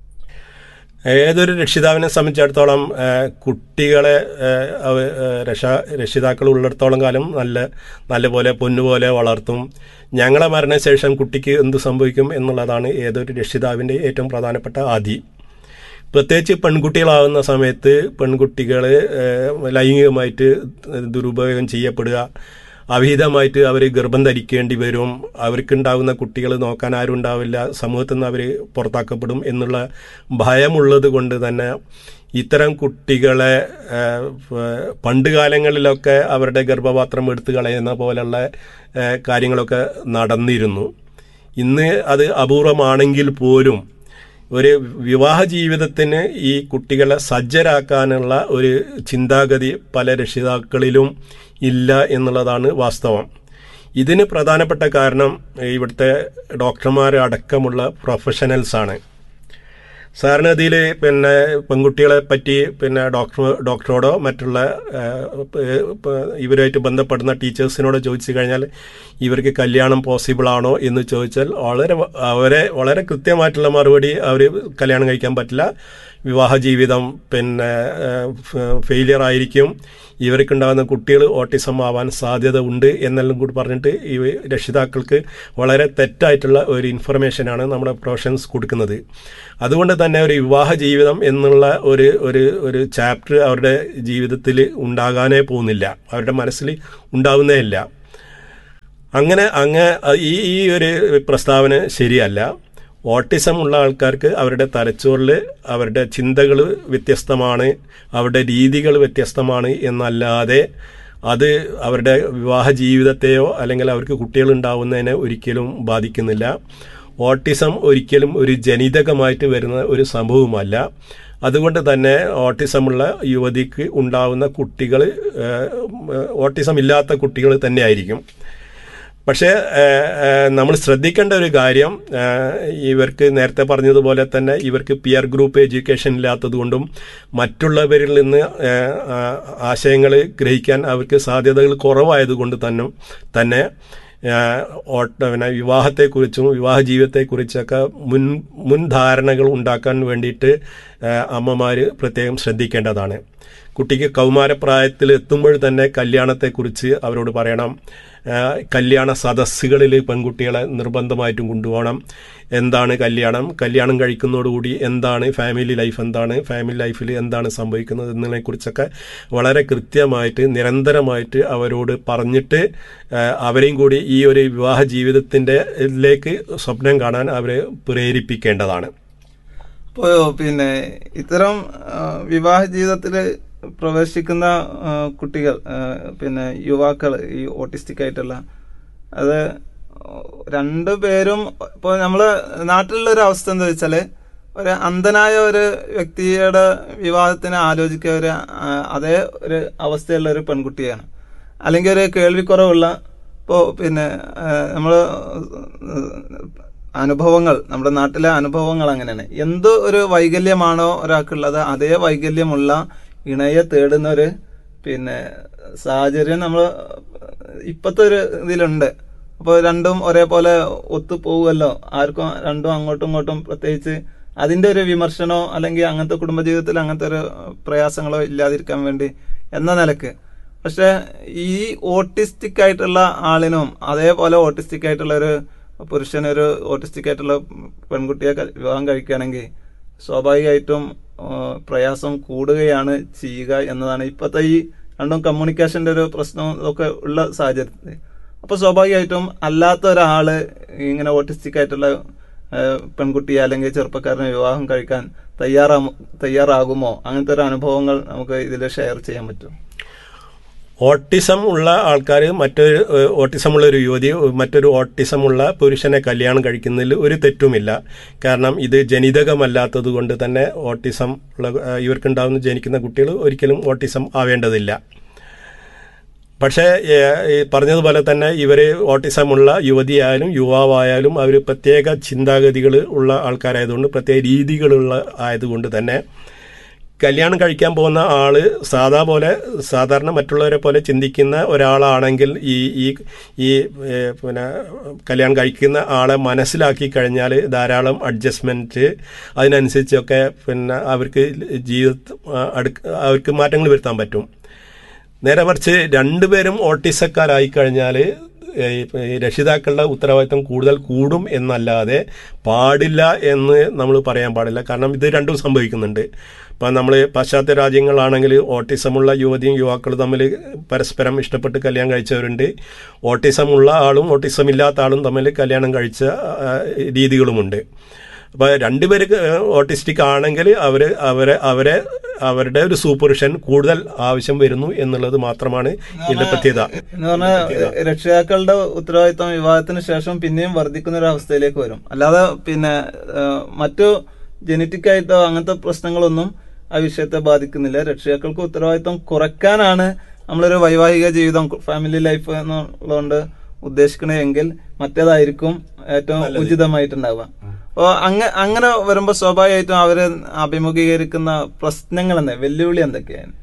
ഏതൊരു രക്ഷിതാവിനെ സംബന്ധിച്ചിടത്തോളം ആ, കുട്ടികളെ ആ, അവ- ആ, രക്ഷാ രക്ഷിതാക്കൾ ഉള്ളിടത്തോളം കാലം നല്ല നല്ലപോലെ പൊന്നുപോലെ വളർത്തും ഞങ്ങളെ മരണശേഷം കുട്ടിക്ക് എന്ത് സംഭവിക്കും എന്നുള്ളതാണ് ഏതൊരു രക്ഷിതാവിൻ്റെ ഏറ്റവും പ്രധാനപ്പെട്ട ആദി പ്രത്യേകിച്ച് പെൺകുട്ടികളാവുന്ന സമയത്ത് പെൺകുട്ടികൾ ലൈംഗികമായിട്ട് ദുരുപയോഗം ചെയ്യപ്പെടുക അവിഹിതമായിട്ട് അവർ ഗർഭം ധരിക്കേണ്ടി വരും അവർക്കുണ്ടാകുന്ന കുട്ടികൾ നോക്കാൻ ആരും ഉണ്ടാവില്ല സമൂഹത്തിൽ നിന്ന് അവർ പുറത്താക്കപ്പെടും എന്നുള്ള ഭയമുള്ളത് കൊണ്ട് തന്നെ ഇത്തരം കുട്ടികളെ ഏഹ്, ഫ- പണ്ട് കാലങ്ങളിലൊക്കെ അവരുടെ ഗർഭപാത്രം എടുത്തു കളയുന്ന പോലുള്ള ഏഹ്, കാര്യങ്ങളൊക്കെ നടന്നിരുന്നു ഇന്ന് അത് അപൂർവമാണെങ്കിൽ പോലും ഒരു വിവാഹ ജീവിതത്തിന് ഈ കുട്ടികളെ സജ്ജരാക്കാനുള്ള ഒരു ചിന്താഗതി പല രക്ഷിതാക്കളിലും ഇല്ല എന്നുള്ളതാണ് വാസ്തവം ഇതിന് പ്രധാനപ്പെട്ട കാരണം ഇവിടുത്തെ ഡോക്ടർമാർ അടക്കമുള്ള പ്രൊഫഷണൽസാണ് സാറിന് അതിൽ പിന്നെ പെൺകുട്ടികളെ പറ്റി പിന്നെ ഡോക്ടർ ഡോക്ടറോടോ മറ്റുള്ള ആ, പ- പ- ഇവരുമായിട്ട് ബന്ധപ്പെടുന്ന ടീച്ചേഴ്സിനോടോ ചോദിച്ചു കഴിഞ്ഞാൽ ഇവർക്ക് കല്യാണം പോസിബിൾ ആണോ എന്ന് ചോദിച്ചാൽ വളരെ വ- അവരെ വളരെ കൃത്യമായിട്ടുള്ള മറുപടി അവർ കല്യാണം കഴിക്കാൻ പറ്റില്ല വിവാഹ ജീവിതം പിന്നെ ഫെയിലിയർ ആയിരിക്കും ഇവർക്കുണ്ടാകുന്ന കുട്ടികൾ ഓട്ടിസം ആവാൻ സാധ്യത ഉണ്ട് എന്നെല്ലാം കൂടി പറഞ്ഞിട്ട് ഈ രക്ഷിതാക്കൾക്ക് വളരെ തെറ്റായിട്ടുള്ള ഒരു ഇൻഫർമേഷനാണ് നമ്മുടെ പ്രൊഫഷൻസ് കൊടുക്കുന്നത് അതുകൊണ്ട് തന്നെ ഒരു വിവാഹ ജീവിതം എന്നുള്ള ഒരു ഒരു ഒരു ചാപ്റ്റർ അവരുടെ ജീവിതത്തിൽ ഉണ്ടാകാനേ പോകുന്നില്ല അവരുടെ മനസ്സിൽ ഉണ്ടാവുന്നേ ഇല്ല അങ്ങനെ അങ്ങ് ഈ ഈ ഒരു പ്രസ്താവന ശരിയല്ല ഓട്ടിസം ഉള്ള ആൾക്കാർക്ക് അവരുടെ തലച്ചോറിൽ അവരുടെ ചിന്തകൾ വ്യത്യസ്തമാണ് അവരുടെ രീതികൾ വ്യത്യസ്തമാണ് എന്നല്ലാതെ അത് അവരുടെ വിവാഹ ജീവിതത്തെയോ അല്ലെങ്കിൽ അവർക്ക് കുട്ടികൾ ഉണ്ടാവുന്നതിനെ ഒരിക്കലും ബാധിക്കുന്നില്ല ഓട്ടിസം ഒരിക്കലും ഒരു ജനിതകമായിട്ട് വരുന്ന ഒരു സംഭവമല്ല അതുകൊണ്ട് തന്നെ ഓട്ടിസമുള്ള യുവതിക്ക് ഉണ്ടാവുന്ന കുട്ടികൾ ഓട്ടിസം ഇല്ലാത്ത കുട്ടികൾ തന്നെയായിരിക്കും പക്ഷേ നമ്മൾ ശ്രദ്ധിക്കേണ്ട ഒരു കാര്യം ഏഹ്, ഇവർക്ക് നേരത്തെ പറഞ്ഞതുപോലെ തന്നെ ഇവർക്ക് പിയർ ഗ്രൂപ്പ് എഡ്യൂക്കേഷൻ ഇല്ലാത്തതുകൊണ്ടും മറ്റുള്ളവരിൽ നിന്ന് ഏഹ്, ആ, ആശയങ്ങൾ ഗ്രഹിക്കാൻ അവർക്ക് സാധ്യതകൾ കുറവായതുകൊണ്ട് തന്നെ തന്നെ ഏഹ്, ഓട്ട പിന്നെ വിവാഹത്തെക്കുറിച്ചും വിവാഹ ജീവിതത്തെക്കുറിച്ചൊക്കെ മുൻ മുൻധാരണകൾ ഉണ്ടാക്കാൻ വേണ്ടിയിട്ട് അമ്മമാർ പ്രത്യേകം ശ്രദ്ധിക്കേണ്ടതാണ് കുട്ടിക്ക് കൗമാരപ്രായത്തിൽ എത്തുമ്പോൾ തന്നെ കല്യാണത്തെക്കുറിച്ച് അവരോട് പറയണം ആ, കല്യാണ സദസ്സുകളിൽ പെൺകുട്ടികളെ നിർബന്ധമായിട്ടും കൊണ്ടുപോകണം എന്താണ് കല്യാണം കല്യാണം കഴിക്കുന്നതോടുകൂടി എന്താണ് ഫാമിലി ലൈഫ് എന്താണ് ഫാമിലി ലൈഫിൽ എന്താണ് സംഭവിക്കുന്നത് എന്നതിനെക്കുറിച്ചൊക്കെ വളരെ കൃത്യമായിട്ട് നിരന്തരമായിട്ട് അവരോട് പറഞ്ഞിട്ട് ആ, അവരെയും കൂടി ഈ ഒരു വിവാഹ ജീവിതത്തിൻ്റെ ഇതിലേക്ക് സ്വപ്നം കാണാൻ അവരെ പ്രേരിപ്പിക്കേണ്ടതാണ് ഇപ്പോൾ പിന്നെ ഇത്തരം ആ, വിവാഹ ജീവിതത്തിൽ പ്രവേശിക്കുന്ന ആ, കുട്ടികൾ ആ, പിന്നെ യുവാക്കൾ ഈ ഓട്ടിസ്റ്റിക് ആയിട്ടുള്ള അത് രണ്ടു പേരും ഇപ്പോൾ നമ്മളെ നാട്ടിലുള്ള ഒരു അവസ്ഥ എന്താ വെച്ചാൽ ഒരു അന്ധനായ ഒരു വ്യക്തിയുടെ വിവാഹത്തിന് ആലോചിക്കുക ഒരു ആ, അതേ ഒരു അവസ്ഥയുള്ള ഒരു പെൺകുട്ടിയാണ് അല്ലെങ്കിൽ ഒരു കേൾവിക്കുറവുള്ള ഇപ്പോൾ പിന്നെ നമ്മൾ അനുഭവങ്ങൾ നമ്മുടെ നാട്ടിലെ അനുഭവങ്ങൾ അങ്ങനെയാണ് എന്ത് ഒരു വൈകല്യമാണോ ഒരാൾക്കുള്ളത് അതേ വൈകല്യമുള്ള ഇണയെ തേടുന്ന ഒരു പിന്നെ സാഹചര്യം നമ്മൾ ഇപ്പോഴത്തെ ഒരു ഇതിലുണ്ട് അപ്പോൾ രണ്ടും ഒരേപോലെ ഒത്തു പോകുമല്ലോ ആർക്കും രണ്ടും അങ്ങോട്ടും ഇങ്ങോട്ടും പ്രത്യേകിച്ച് അതിന്റെ ഒരു വിമർശനമോ അല്ലെങ്കിൽ അങ്ങനത്തെ കുടുംബജീവിതത്തിൽ അങ്ങനത്തെ ഒരു പ്രയാസങ്ങളോ ഇല്ലാതിരിക്കാൻ വേണ്ടി എന്ന നിലക്ക് പക്ഷെ ഈ ഓട്ടിസ്റ്റിക് ആയിട്ടുള്ള ആളിനും അതേപോലെ ഓട്ടിസ്റ്റിക് ആയിട്ടുള്ള ഒരു പുരുഷൻ ഒരു ഓട്ടിസ്റ്റിക് ആയിട്ടുള്ള പെൺകുട്ടിയെ ക- വിവാഹം കഴിക്കുകയാണെങ്കിൽ സ്വാഭാവികമായിട്ടും ആ, പ്രയാസം കൂടുകയാണ് ചെയ്യുക എന്നതാണ് ഇപ്പോഴത്തെ ഈ രണ്ടും കമ്മ്യൂണിക്കേഷന്റെ ഒരു പ്രശ്നവും ഒക്കെ ഉള്ള സാഹചര്യത്തിൽ അപ്പൊ സ്വാഭാവികമായിട്ടും അല്ലാത്ത ഒരാള് ഇങ്ങനെ ഓട്ടിസ്റ്റിക് ആയിട്ടുള്ള ആ, പെൺകുട്ടിയെ അല്ലെങ്കിൽ ചെറുപ്പക്കാരനെ വിവാഹം കഴിക്കാൻ തയ്യാറാ തയ്യാറാകുമോ അങ്ങനത്തെ ഒരു അനുഭവങ്ങൾ നമുക്ക് ഇതിൽ ഷെയർ ചെയ്യാൻ പറ്റും ഓട്ടിസം ഉള്ള ആൾക്കാർ മറ്റൊരു ഏഹ്, ഓട്ടിസം ഉള്ള ഒരു യുവതി മറ്റൊരു ഓട്ടിസം ഉള്ള പുരുഷനെ കല്യാണം കഴിക്കുന്നതിൽ ഒരു തെറ്റുമില്ല കാരണം ഇത് ജനിതകമല്ലാത്തത് കൊണ്ട് തന്നെ ഓട്ടിസം ഉള്ള ഏഹ്, ഇവർക്കുണ്ടാവുന്ന ജനിക്കുന്ന കുട്ടികൾ ഒരിക്കലും ഓട്ടിസം ആവേണ്ടതില്ല പക്ഷേ ഏഹ്, ഈ പറഞ്ഞതുപോലെ തന്നെ ഇവർ ഓട്ടിസമുള്ള യുവതിയായാലും യുവാവായാലും അവർ പ്രത്യേക ചിന്താഗതികൾ ഉള്ള ആൾക്കാരായതുകൊണ്ട് പ്രത്യേക രീതികളുള്ള ആയതുകൊണ്ട് തന്നെ കല്യാണം കഴിക്കാൻ പോകുന്ന ആള് സാധാ പോലെ സാധാരണ മറ്റുള്ളവരെ പോലെ ചിന്തിക്കുന്ന ഒരാളാണെങ്കിൽ ഈ ഈ ഈ ഏഹ്, പിന്നെ കല്യാണം കഴിക്കുന്ന ആളെ മനസ്സിലാക്കി കഴിഞ്ഞാൽ ധാരാളം അഡ്ജസ്റ്റ്മെൻറ്റ് അതിനനുസരിച്ചൊക്കെ പിന്നെ അവർക്ക് ജീവിത അടുക്ക് അവർക്ക് മാറ്റങ്ങൾ വരുത്താൻ പറ്റും നേരെ മറിച്ച് രണ്ടുപേരും ഓട്ടിസക്കാരായി കഴിഞ്ഞാൽ രക്ഷിതാക്കളുടെ ഉത്തരവാദിത്തം കൂടുതൽ കൂടും എന്നല്ലാതെ പാടില്ല എന്ന് നമ്മൾ പറയാൻ പാടില്ല കാരണം ഇത് രണ്ടും സംഭവിക്കുന്നുണ്ട് ഇപ്പം നമ്മൾ പാശ്ചാത്യ രാജ്യങ്ങളാണെങ്കിൽ ഓട്ടിസമുള്ള യുവതിയും യുവാക്കളും തമ്മിൽ പരസ്പരം ഇഷ്ടപ്പെട്ട് കല്യാണം കഴിച്ചവരുണ്ട് ഓട്ടിസമുള്ള ആളും ഓട്ടിസം ഇല്ലാത്ത ആളും തമ്മിൽ കല്യാണം കഴിച്ച ആ, രീതികളുമുണ്ട് അപ്പോൾ രണ്ടുപേര് ഓട്ടിസ്റ്റിക് ആണെങ്കിൽ അവർ അവരെ അവരെ അവരുടെ ഒരു സൂപ്പർവിഷൻ കൂടുതൽ ആവശ്യം വരുന്നു എന്നുള്ളത് മാത്രമാണ് ഇതിന്റെ പ്രത്യേകത എന്ന് പറഞ്ഞാൽ രക്ഷിതാക്കളുടെ ഉത്തരവാദിത്വം വിവാഹത്തിന് ശേഷം പിന്നെയും വർദ്ധിക്കുന്ന ഒരു അവസ്ഥയിലേക്ക് വരും അല്ലാതെ പിന്നെ ആ, മറ്റു ജനറ്റിക് ആയിട്ടോ അങ്ങനത്തെ പ്രശ്നങ്ങളൊന്നും ആ വിഷയത്തെ ബാധിക്കുന്നില്ല രക്ഷിതാക്കൾക്ക് ഉത്തരവാദിത്വം കുറയ്ക്കാനാണ് നമ്മളൊരു വൈവാഹിക ജീവിതം ഫാമിലി ലൈഫ് എന്നുള്ളതുകൊണ്ട് ഉദ്ദേശിക്കണമെങ്കിൽ മറ്റേതായിരിക്കും ഏറ്റവും ഉചിതമായിട്ടുണ്ടാവുക അപ്പോൾ അങ്ങ അങ്ങനെ വരുമ്പോൾ സ്വാഭാവികമായിട്ടും അവര് അഭിമുഖീകരിക്കുന്ന പ്രശ്നങ്ങൾ എന്താ വെല്ലുവിളി എന്തൊക്കെയാണ്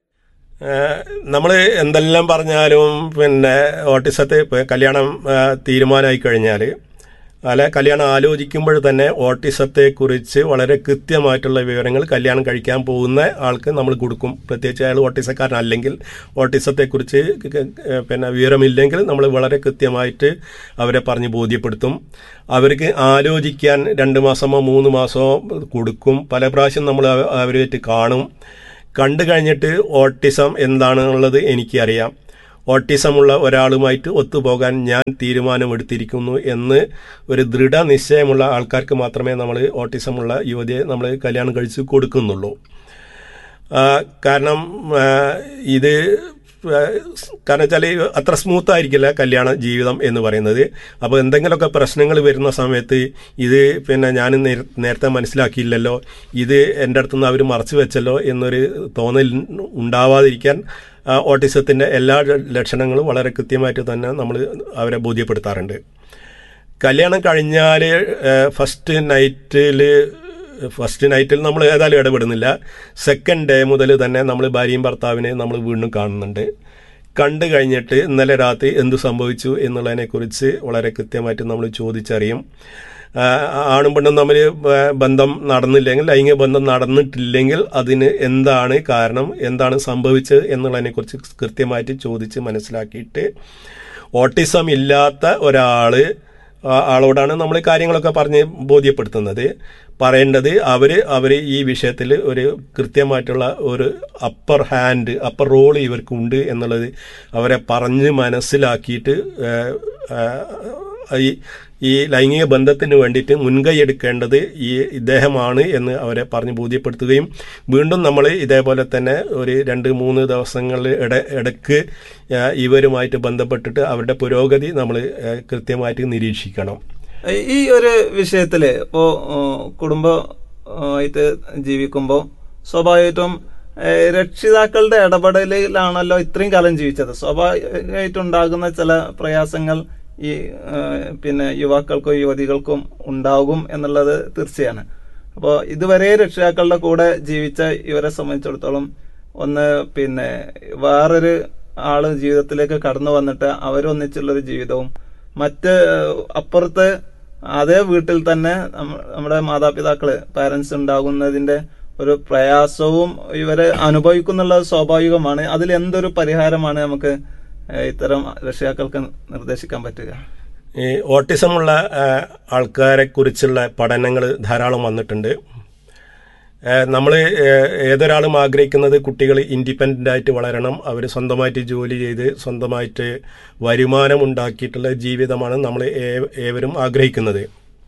നമ്മൾ എന്തെല്ലാം പറഞ്ഞാലും പിന്നെ ഓട്ടിസത്തെ ഇപ്പൊ കല്യാണം ആ, തീരുമാനമായി കഴിഞ്ഞാൽ അല്ല കല്യാണം ആലോചിക്കുമ്പോൾ തന്നെ ഓട്ടിസത്തെക്കുറിച്ച് വളരെ കൃത്യമായിട്ടുള്ള വിവരങ്ങൾ കല്യാണം കഴിക്കാൻ പോകുന്ന ആൾക്ക് നമ്മൾ കൊടുക്കും പ്രത്യേകിച്ച് അയാൾ ഓട്ടിസക്കാരനല്ലെങ്കിൽ ഓട്ടിസത്തെക്കുറിച്ച് ക- ക- പിന്നെ വിവരമില്ലെങ്കിൽ നമ്മൾ വളരെ കൃത്യമായിട്ട് അവരെ പറഞ്ഞ് ബോധ്യപ്പെടുത്തും അവർക്ക് ആലോചിക്കാൻ രണ്ട് മാസമോ മൂന്ന് മാസമോ കൊടുക്കും പല പ്രാവശ്യം നമ്മൾ അവ- അവരുമായിട്ട് കാണും കണ്ടു കഴിഞ്ഞിട്ട് ഓട്ടിസം എന്താണെന്നുള്ളത് എനിക്കറിയാം ഓട്ടിസമുള്ള ഒരാളുമായിട്ട് ഒത്തുപോകാൻ ഞാൻ തീരുമാനമെടുത്തിരിക്കുന്നു എന്ന് ഒരു ദൃഢനിശ്ചയമുള്ള ആൾക്കാർക്ക് മാത്രമേ നമ്മൾ ഓട്ടിസമുള്ള യുവതിയെ നമ്മൾ കല്യാണം കഴിച്ച് കൊടുക്കുന്നുള്ളൂ ആ, കാരണം ആ, ഇത് ആ, കാരണം വെച്ചാൽ അത്ര സ്മൂത്ത് ആയിരിക്കില്ല കല്യാണ ജീവിതം എന്ന് പറയുന്നത് അപ്പോൾ എന്തെങ്കിലുമൊക്കെ പ്രശ്നങ്ങൾ വരുന്ന സമയത്ത് ഇത് പിന്നെ ഞാൻ നേര- നേരത്തെ മനസ്സിലാക്കിയില്ലല്ലോ ഇത് എൻ്റെ അടുത്തുനിന്ന് അവർ മറച്ചു വെച്ചല്ലോ എന്നൊരു തോന്നൽ ഉണ്ടാവാതിരിക്കാൻ ആ, ഓട്ടിസത്തിൻ്റെ എല്ലാ ലക്ഷണങ്ങളും വളരെ കൃത്യമായിട്ട് തന്നെ നമ്മൾ അവരെ ബോധ്യപ്പെടുത്താറുണ്ട് കല്യാണം കഴിഞ്ഞാൽ ഫസ്റ്റ് നൈറ്റിൽ ഫസ്റ്റ് നൈറ്റിൽ നമ്മൾ ഏതായാലും ഇടപെടുന്നില്ല സെക്കൻഡ് ഡേ മുതൽ തന്നെ നമ്മൾ ഭാര്യയും ഭർത്താവിനെ നമ്മൾ വീണ്ടും കാണുന്നുണ്ട് കണ്ടു കഴിഞ്ഞിട്ട് ഇന്നലെ രാത്രി എന്ത് സംഭവിച്ചു എന്നുള്ളതിനെക്കുറിച്ച് വളരെ കൃത്യമായിട്ട് നമ്മൾ ചോദിച്ചറിയും ആ, ആണും പെണ്ണും തമ്മിൽ ബ- ബന്ധം നടന്നില്ലെങ്കിൽ ലൈംഗിക ബന്ധം നടന്നിട്ടില്ലെങ്കിൽ അതിന് എന്താണ് കാരണം എന്താണ് സംഭവിച്ചത് എന്നുള്ളതിനെക്കുറിച്ച് കൃത്യമായിട്ട് ചോദിച്ച് മനസ്സിലാക്കിയിട്ട് ഓട്ടിസം ഇല്ലാത്ത ഒരാള് ആ ആളോടാണ് നമ്മൾ കാര്യങ്ങളൊക്കെ പറഞ്ഞ് ബോധ്യപ്പെടുത്തുന്നത് പറയേണ്ടത് അവർ അവർ ഈ വിഷയത്തിൽ ഒരു കൃത്യമായിട്ടുള്ള ഒരു അപ്പർ ഹാൻഡ് അപ്പർ റോൾ ഇവർക്കുണ്ട് എന്നുള്ളത് അവരെ പറഞ്ഞ് മനസ്സിലാക്കിയിട്ട് ഏഹ്, ഏഹ്, ഈ ഈ ലൈംഗിക ബന്ധത്തിന് വേണ്ടിയിട്ട് മുൻകൈ എടുക്കേണ്ടത് ഈ ഇദ്ദേഹമാണ് എന്ന് അവരെ പറഞ്ഞ് ബോധ്യപ്പെടുത്തുകയും വീണ്ടും നമ്മൾ ഇതേപോലെ തന്നെ ഒരു രണ്ട് മൂന്ന് ദിവസങ്ങളിൽ ഇട ഇടയ്ക്ക് ഏഹ്, ഇവരുമായിട്ട് ബന്ധപ്പെട്ടിട്ട് അവരുടെ പുരോഗതി നമ്മൾ ഏഹ്, കൃത്യമായിട്ട് നിരീക്ഷിക്കണം ഈ ഒരു വിഷയത്തില് ഇപ്പോ ഏഹ്, കുടുംബ ഏഹ്, ആയിട്ട് ജീവിക്കുമ്പോൾ സ്വാഭാവികമായിട്ടും ഏഹ്, രക്ഷിതാക്കളുടെ ഇടപെടലിലാണല്ലോ ഇത്രയും കാലം ജീവിച്ചത് സ്വാഭാവികമായിട്ടും ഉണ്ടാകുന്ന ചില പ്രയാസങ്ങൾ ഈ ആ, പിന്നെ യുവാക്കൾക്കും യുവതികൾക്കും ഉണ്ടാകും എന്നുള്ളത് തീർച്ചയാണ് അപ്പോൾ ഇതുവരെ രക്ഷിതാക്കളുടെ കൂടെ ജീവിച്ച ഇവരെ സംബന്ധിച്ചിടത്തോളം ഒന്ന് പിന്നെ വേറൊരു ആള് ജീവിതത്തിലേക്ക് കടന്നു വന്നിട്ട് അവരൊന്നിച്ചുള്ളൊരു ജീവിതവും മറ്റ് അപ്പുറത്ത് അതേ വീട്ടിൽ തന്നെ നമ്മ- നമ്മുടെ മാതാപിതാക്കള് പാരന്റ്സ് ഉണ്ടാകുന്നതിന്റെ ഒരു പ്രയാസവും ഇവര് അനുഭവിക്കുന്നുള്ളത് സ്വാഭാവികമാണ് അതിൽ എന്തൊരു പരിഹാരമാണ് നമുക്ക് ഏഹ്, ഇത്തരം രക്ഷിതാക്കൾക്ക് നിർദ്ദേശിക്കാൻ പറ്റുക ഈ ഓട്ടിസമുള്ള ആൾക്കാരെ കുറിച്ചുള്ള പഠനങ്ങൾ ധാരാളം വന്നിട്ടുണ്ട് നമ്മൾ ഏതൊരാളും ആഗ്രഹിക്കുന്നത് കുട്ടികൾ ഇൻഡിപെൻഡൻ്റ് ആയിട്ട് വളരണം അവർ സ്വന്തമായിട്ട് ജോലി ചെയ്ത് സ്വന്തമായിട്ട് വരുമാനം ഉണ്ടാക്കിയിട്ടുള്ള ജീവിതമാണ് നമ്മൾ ഏവരും ആഗ്രഹിക്കുന്നത്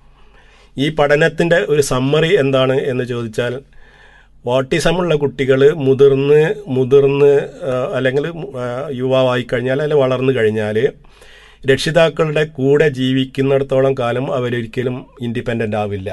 ഈ പഠനത്തിൻ്റെ ഒരു സമ്മറി എന്താണ് എന്ന് ചോദിച്ചാൽ ഓട്ടിസമുള്ള കുട്ടികൾ മുതിർന്ന് മുതിർന്ന് ആ, അല്ലെങ്കിൽ ആ, യുവാവായി കഴിഞ്ഞാൽ അല്ലെങ്കിൽ വളർന്നു കഴിഞ്ഞാൽ രക്ഷിതാക്കളുടെ കൂടെ ജീവിക്കുന്നിടത്തോളം കാലം അവരൊരിക്കലും ഇൻഡിപെൻഡൻ്റ് ആവില്ല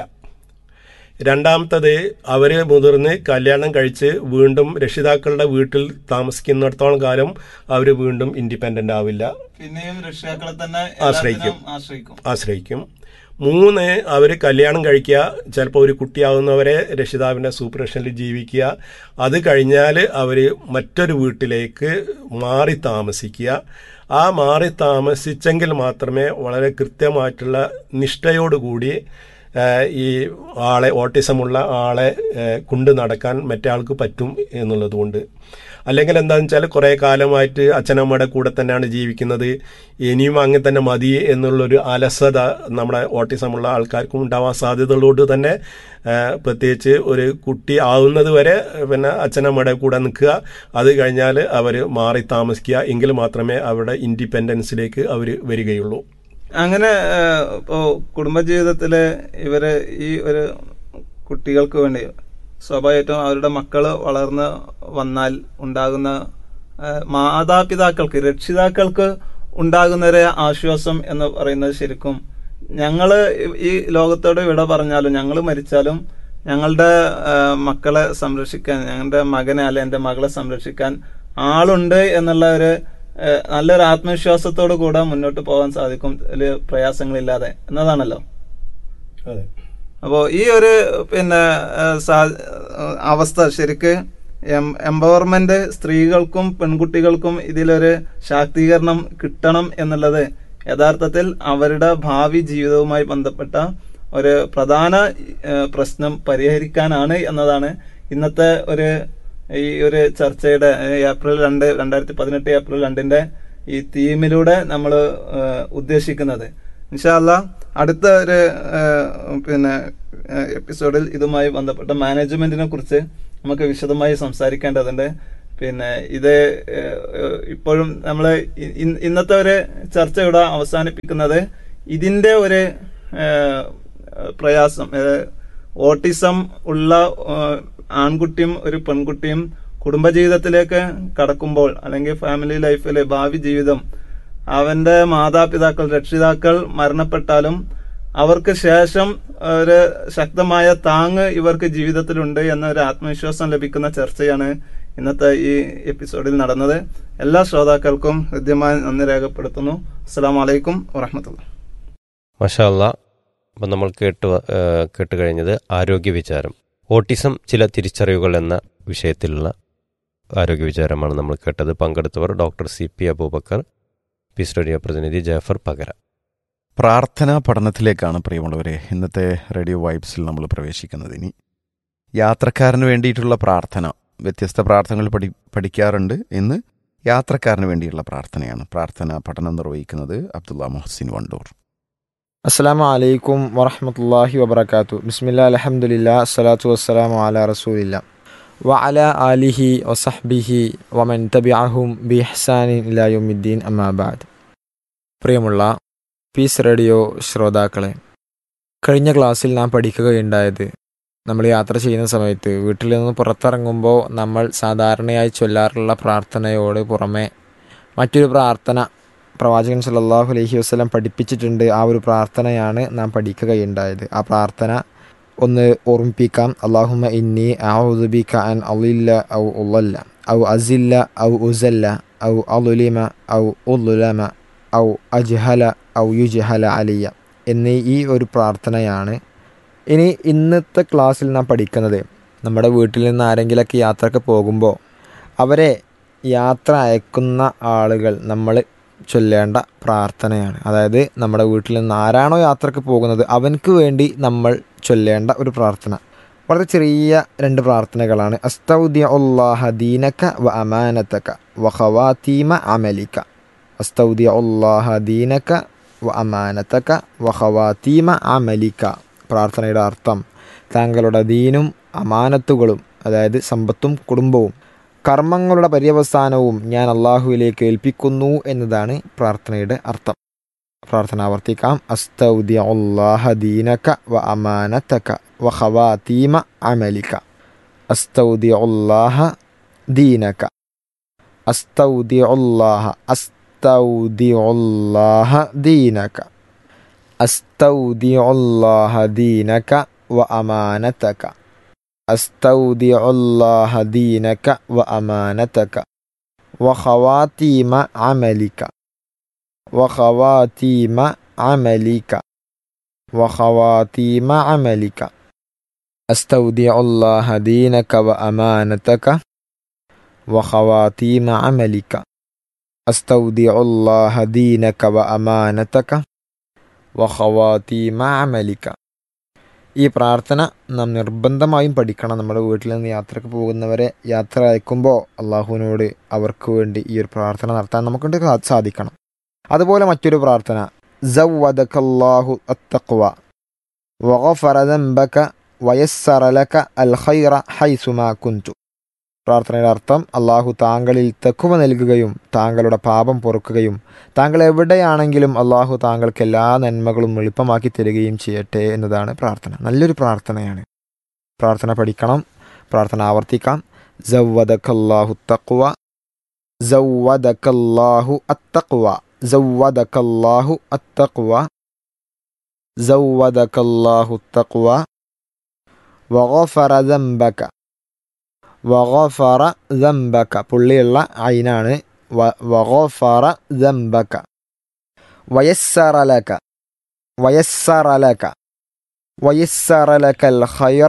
രണ്ടാമത്തത് അവർ മുതിർന്ന് കല്യാണം കഴിച്ച് വീണ്ടും രക്ഷിതാക്കളുടെ വീട്ടിൽ താമസിക്കുന്നിടത്തോളം കാലം അവർ വീണ്ടും ഇൻഡിപെൻഡൻ്റ് ആവില്ല പിന്നെയും രക്ഷിതാക്കളെ തന്നെ ആശ്രയിക്കും. എല്ലാത്തിനും ആശ്രയിക്കും ആശ്രയിക്കും മൂന്ന് അവർ കല്യാണം കഴിക്കുക ചിലപ്പോൾ ഒരു കുട്ടിയാവുന്നവരെ രക്ഷിതാവിൻ്റെ സൂപ്പറേഷനിൽ ജീവിക്കുക അത് കഴിഞ്ഞാൽ അവർ മറ്റൊരു വീട്ടിലേക്ക് മാറി താമസിക്കുക ആ മാറി താമസിച്ചെങ്കിൽ മാത്രമേ വളരെ കൃത്യമായിട്ടുള്ള നിഷ്ഠയോടുകൂടി ഏഹ്, ഈ ആളെ ഓട്ടിസമുള്ള ആളെ ഏഹ്, കൊണ്ടു നടക്കാൻ മറ്റേ ആൾക്ക് പറ്റും എന്നുള്ളതുകൊണ്ട് അല്ലെങ്കിൽ എന്താണെന്ന് വെച്ചാൽ കുറേ കാലമായിട്ട് അച്ഛനമ്മയുടെ കൂടെ തന്നെയാണ് ജീവിക്കുന്നത് ഇനിയും അങ്ങനെ തന്നെ മതി എന്നുള്ളൊരു അലസത നമ്മുടെ ഓട്ടിസമുള്ള ആൾക്കാർക്കും ഉണ്ടാവാൻ സാധ്യതകളോട് തന്നെ ഏഹ്, പ്രത്യേകിച്ച് ഒരു കുട്ടി ആവുന്നത് വരെ പിന്നെ അച്ഛനമ്മയുടെ കൂടെ നിൽക്കുക അത് കഴിഞ്ഞാൽ അവർ മാറി താമസിക്കുക എങ്കിൽ മാത്രമേ അവരുടെ ഇൻഡിപെൻഡൻസിലേക്ക് അവർ വരികയുള്ളൂ അങ്ങനെ ഏഹ്, ഇപ്പോ കുടുംബജീവിതത്തില് ഇവര് ഈ ഒരു കുട്ടികൾക്ക് വേണ്ടി സ്വാഭാവികമായിട്ടും അവരുടെ മക്കള് വളർന്ന് വന്നാൽ ഉണ്ടാകുന്ന ഏഹ്, മാതാപിതാക്കൾക്ക് രക്ഷിതാക്കൾക്ക് ഉണ്ടാകുന്ന ഒരു ആശ്വാസം എന്ന് പറയുന്നത് ശരിക്കും ഞങ്ങള് ഈ ലോകത്തോട് വിട പറഞ്ഞാലും ഞങ്ങൾ മരിച്ചാലും ഞങ്ങളുടെ ഏഹ്, മക്കളെ സംരക്ഷിക്കാൻ ഞങ്ങളുടെ മകനെ അല്ലെ എന്റെ മകളെ സംരക്ഷിക്കാൻ ആളുണ്ട് എന്നുള്ള ഒരു ഏഹ്, നല്ലൊരു ആത്മവിശ്വാസത്തോടു കൂടെ മുന്നോട്ട് പോകാൻ സാധിക്കും വലിയ പ്രയാസങ്ങളില്ലാതെ എന്നതാണല്ലോ അതെ അപ്പോൾ ഈ ഒരു പിന്നെ ഏഹ്, സാ- ഏഹ്, അവസ്ഥ ശരിക്ക് എം- എംപവർമെന്റ് സ്ത്രീകൾക്കും പെൺകുട്ടികൾക്കും ഇതിലൊരു ശാക്തീകരണം കിട്ടണം എന്നുള്ളത് യഥാർത്ഥത്തിൽ അവരുടെ ഭാവി ജീവിതവുമായി ബന്ധപ്പെട്ട ഒരു പ്രധാന ഏഹ്, പ്രശ്നം പരിഹരിക്കാനാണ് എന്നതാണ് ഇന്നത്തെ ഒരു ഈ ഒരു ചർച്ചയുടെ ഏഹ്, ഏപ്രിൽ രണ്ട് രണ്ടായിരത്തി പതിനെട്ട് ഏപ്രിൽ രണ്ടിന്റെ ഈ തീമിലൂടെ നമ്മൾ ഉദ്ദേശിക്കുന്നത് ഇൻഷാല്ല അടുത്ത ഒരു ഏഹ്, പിന്നെ ഏഹ്, എപ്പിസോഡിൽ ഇതുമായി ബന്ധപ്പെട്ട മാനേജ്മെന്റിനെ കുറിച്ച് നമുക്ക് വിശദമായി സംസാരിക്കേണ്ടതുണ്ട് പിന്നെ ഇത് ഏഹ്, ഇപ്പോഴും നമ്മൾ ഇന്നത്തെ ഒരു ചർച്ച ഇവിടെ അവസാനിപ്പിക്കുന്നത് ഇതിന്റെ ഒരു ഏഹ്, പ്രയാസം ഏഹ്, ഓട്ടിസം ഉള്ള ഏഹ്, ആൺകുട്ടിയും ഒരു പെൺകുട്ടിയും കുടുംബജീവിതത്തിലേക്ക് കടക്കുമ്പോൾ അല്ലെങ്കിൽ ഫാമിലി ലൈഫിലെ ഭാവി ജീവിതം അവന്റെ മാതാപിതാക്കൾ രക്ഷിതാക്കൾ മരണപ്പെട്ടാലും അവർക്ക് ശേഷം ഒരു ശക്തമായ താങ്ങ് ഇവർക്ക് ജീവിതത്തിലുണ്ട് എന്ന ഒരു ആത്മവിശ്വാസം ലഭിക്കുന്ന ചർച്ചയാണ് ഇന്നത്തെ ഈ എപ്പിസോഡിൽ നടന്നത് എല്ലാ ശ്രോതാക്കൾക്കും ഹൃദ്യമായി നന്ദി രേഖപ്പെടുത്തുന്നു അസ്സാം വലൈക്കും വറഹമത്തുള്ള മഷാല്ല അപ്പം നമ്മൾ കേട്ട് വ- ഏഹ് കേട്ട് കഴിഞ്ഞത് ആരോഗ്യ വിചാരം ഓട്ടിസം ചില തിരിച്ചറിവുകൾ എന്ന വിഷയത്തിലുള്ള ആരോഗ്യ വിചാരമാണ് നമ്മൾ കേട്ടത് പങ്കെടുത്തവർ doctor C P Abubakar Peace Radio പ്രതിനിധി ജാഫർ പകര പ്രാർത്ഥനാ പഠനത്തിലേക്കാണ് പ്രിയമുള്ളവരെ ഇന്നത്തെ റേഡിയോ വൈബ്സിൽ നമ്മൾ പ്രവേശിക്കുന്നത് ഇനി യാത്രക്കാരന് വേണ്ടിയിട്ടുള്ള പ്രാർത്ഥന വ്യത്യസ്ത പ്രാർത്ഥനകൾ പഠി പഠിക്കാറുണ്ട് ഇന്ന് യാത്രക്കാരന് വേണ്ടിയുള്ള പ്രാർത്ഥനയാണ് പ്രാർത്ഥന പഠനം നിർവഹിക്കുന്നത് അബ്ദുള്ള മുഹസിൻ വണ്ടൂർ അസ്സാം വലൈക്കും വറഹമത്തല്ലാഹി വബർക്കാത്തു ബിസ്മില്ല അലഹമുല്ല അസ്സലാത്തു വസ്സലാമു അല റസൂലില്ല വ അല ആലിഹി വസഹ്ബിഹി വമൻ തബിഅഹും ബി ഹസാനിൻ ഇലായുദ്ദീൻ അമ്മാബാദ് പ്രിയമുള്ള പീസ് റേഡിയോ ശ്രോതാക്കളെ കഴിഞ്ഞ ക്ലാസ്സിൽ നാം പഠിക്കുകയുണ്ടായത് നമ്മൾ യാത്ര ചെയ്യുന്ന സമയത്ത് വീട്ടിൽ നിന്ന് പുറത്തിറങ്ങുമ്പോൾ നമ്മൾ സാധാരണയായി ചൊല്ലാറുള്ള പ്രാർത്ഥനയോട് പുറമെ മറ്റൊരു പ്രാർത്ഥന പ്രവാചകൻ സല്ലല്ലാഹു അലൈഹി വസ്ലം പഠിപ്പിച്ചിട്ടുണ്ട് ആ ഒരു പ്രാർത്ഥനയാണ് നാം പഠിക്കുകയുണ്ടായത് ആ പ്രാർത്ഥന ഒന്ന് ഓർമ്മിപ്പിക്കാം അള്ളാഹുമ ഇന്നി ഔദുബിക അൻ അലില്ല ഔ ഉള്ളല്ല ഔ അസില്ല ഔ ഉസല്ല ഔ അലുലിമ ഔ ഉലുലമ ഔ അജ്ഹല ഔ യുജ്ഹല അലിയ എന്നീ ഈ ഒരു പ്രാർത്ഥനയാണ് ഇനി ഇന്നത്തെ ക്ലാസ്സിൽ നാം പഠിക്കുന്നത് നമ്മുടെ വീട്ടിൽ നിന്ന് ആരെങ്കിലൊക്കെ യാത്രക്ക് പോകുമ്പോൾ അവരെ യാത്ര അയക്കുന്ന ആളുകൾ നമ്മൾ ചൊല്ലേണ്ട പ്രാർത്ഥനയാണ് അതായത് നമ്മുടെ വീട്ടിൽ നിന്ന് ആരാണോ യാത്രക്ക് പോകുന്നത് അവൻക്ക് വേണ്ടി നമ്മൾ ചൊല്ലേണ്ട ഒരു പ്രാർത്ഥന വളരെ ചെറിയ രണ്ട് പ്രാർത്ഥനകളാണ് അസ്തൗദ്യ ഉല്ലാഹ ദീനക വ അമാനത്തക വ ഖവാതീമ അമലിക അസ്തൗദ്യ ഉല്ലാഹ ദീനക വ അമാനത്തക വ ഖവാതീമ അമലിക പ്രാർത്ഥനയുടെ അർത്ഥം താങ്കളുടെ ദീനും അമാനത്തുകളും അതായത് സമ്പത്തും കുടുംബവും കർമ്മങ്ങളുടെ പര്യവസാനവും ഞാൻ അള്ളാഹുവിലേക്ക് ഏൽപ്പിക്കുന്നു എന്നതാണ് പ്രാർത്ഥനയുടെ അർത്ഥം പ്രാർത്ഥന ആവർത്തിക്കാം അസ്തൗദ്യ ഉല്ലാഹ ദീനക വ അമാനത്തക വ ഖവാതീമ അമലിക അസ്തൗദ്യ ഉല്ലാഹ ദീനക അസ്തൗദ്യ ഉല്ലാഹ അസ്തൗദ്യ ഉല്ലാഹ ദീനക അസ്തൗദ്യ ഉല്ലാഹ ദീനക വ അമാനത്തക أستودع الله دينك وأمانتك وخواتيم عملك وخواتيم عملك وخواتيم عملك أستودع الله دينك وأمانتك وخواتيم عملك أستودع الله دينك وأمانتك وخواتيم عملك ഈ പ്രാർത്ഥന നാം നിർബന്ധമായും പഠിക്കണം നമ്മുടെ വീട്ടിൽ നിന്ന് യാത്രക്ക് പോകുന്നവരെ യാത്ര അയക്കുമ്പോൾ അള്ളാഹുവിനോട് അവർക്ക് വേണ്ടി ഈ ഒരു പ്രാർത്ഥന നടത്താൻ നമുക്കൊണ്ട് സാ- സാധിക്കണം അതുപോലെ മറ്റൊരു പ്രാർത്ഥന സവ്വദക്കല്ലാഹു അത്തഖ്വ വഗഫറ ദംബക വയസ്സറ ലക അൽ ഖൈറ ഹൈസുമാ കുന്തു പ്രാർത്ഥനയുടെ അർത്ഥം അള്ളാഹു താങ്കളിൽ തെക്കുവ നൽകുകയും താങ്കളുടെ പാപം പൊറുക്കുകയും താങ്കൾ എവിടെയാണെങ്കിലും അള്ളാഹു താങ്കൾക്ക് എല്ലാ നന്മകളും എളുപ്പമാക്കി തരികയും ചെയ്യട്ടെ എന്നതാണ് പ്രാർത്ഥന നല്ലൊരു പ്രാർത്ഥനയാണ് പ്രാർത്ഥന പഠിക്കണം പ്രാർത്ഥന ആവർത്തിക്കാം സവ്വദക്കല്ലാഹു തഖ്വ സവ്വദക്കല്ലാഹു അത്തഖ്വ സവ്വദക്കല്ലാഹു അത്തഖ്വ സവ്വദക്കല്ലാഹു തഖ്വ വഗഫറ ദംബക വഗഫറ ദംബക പുള്ളിയുള്ള ഐനാണ് വ- വഗഫറ ദംബക വയസ്സറ ലക വയസ്സറ ലക വയസ്സറ ലകൽ ഖൈറ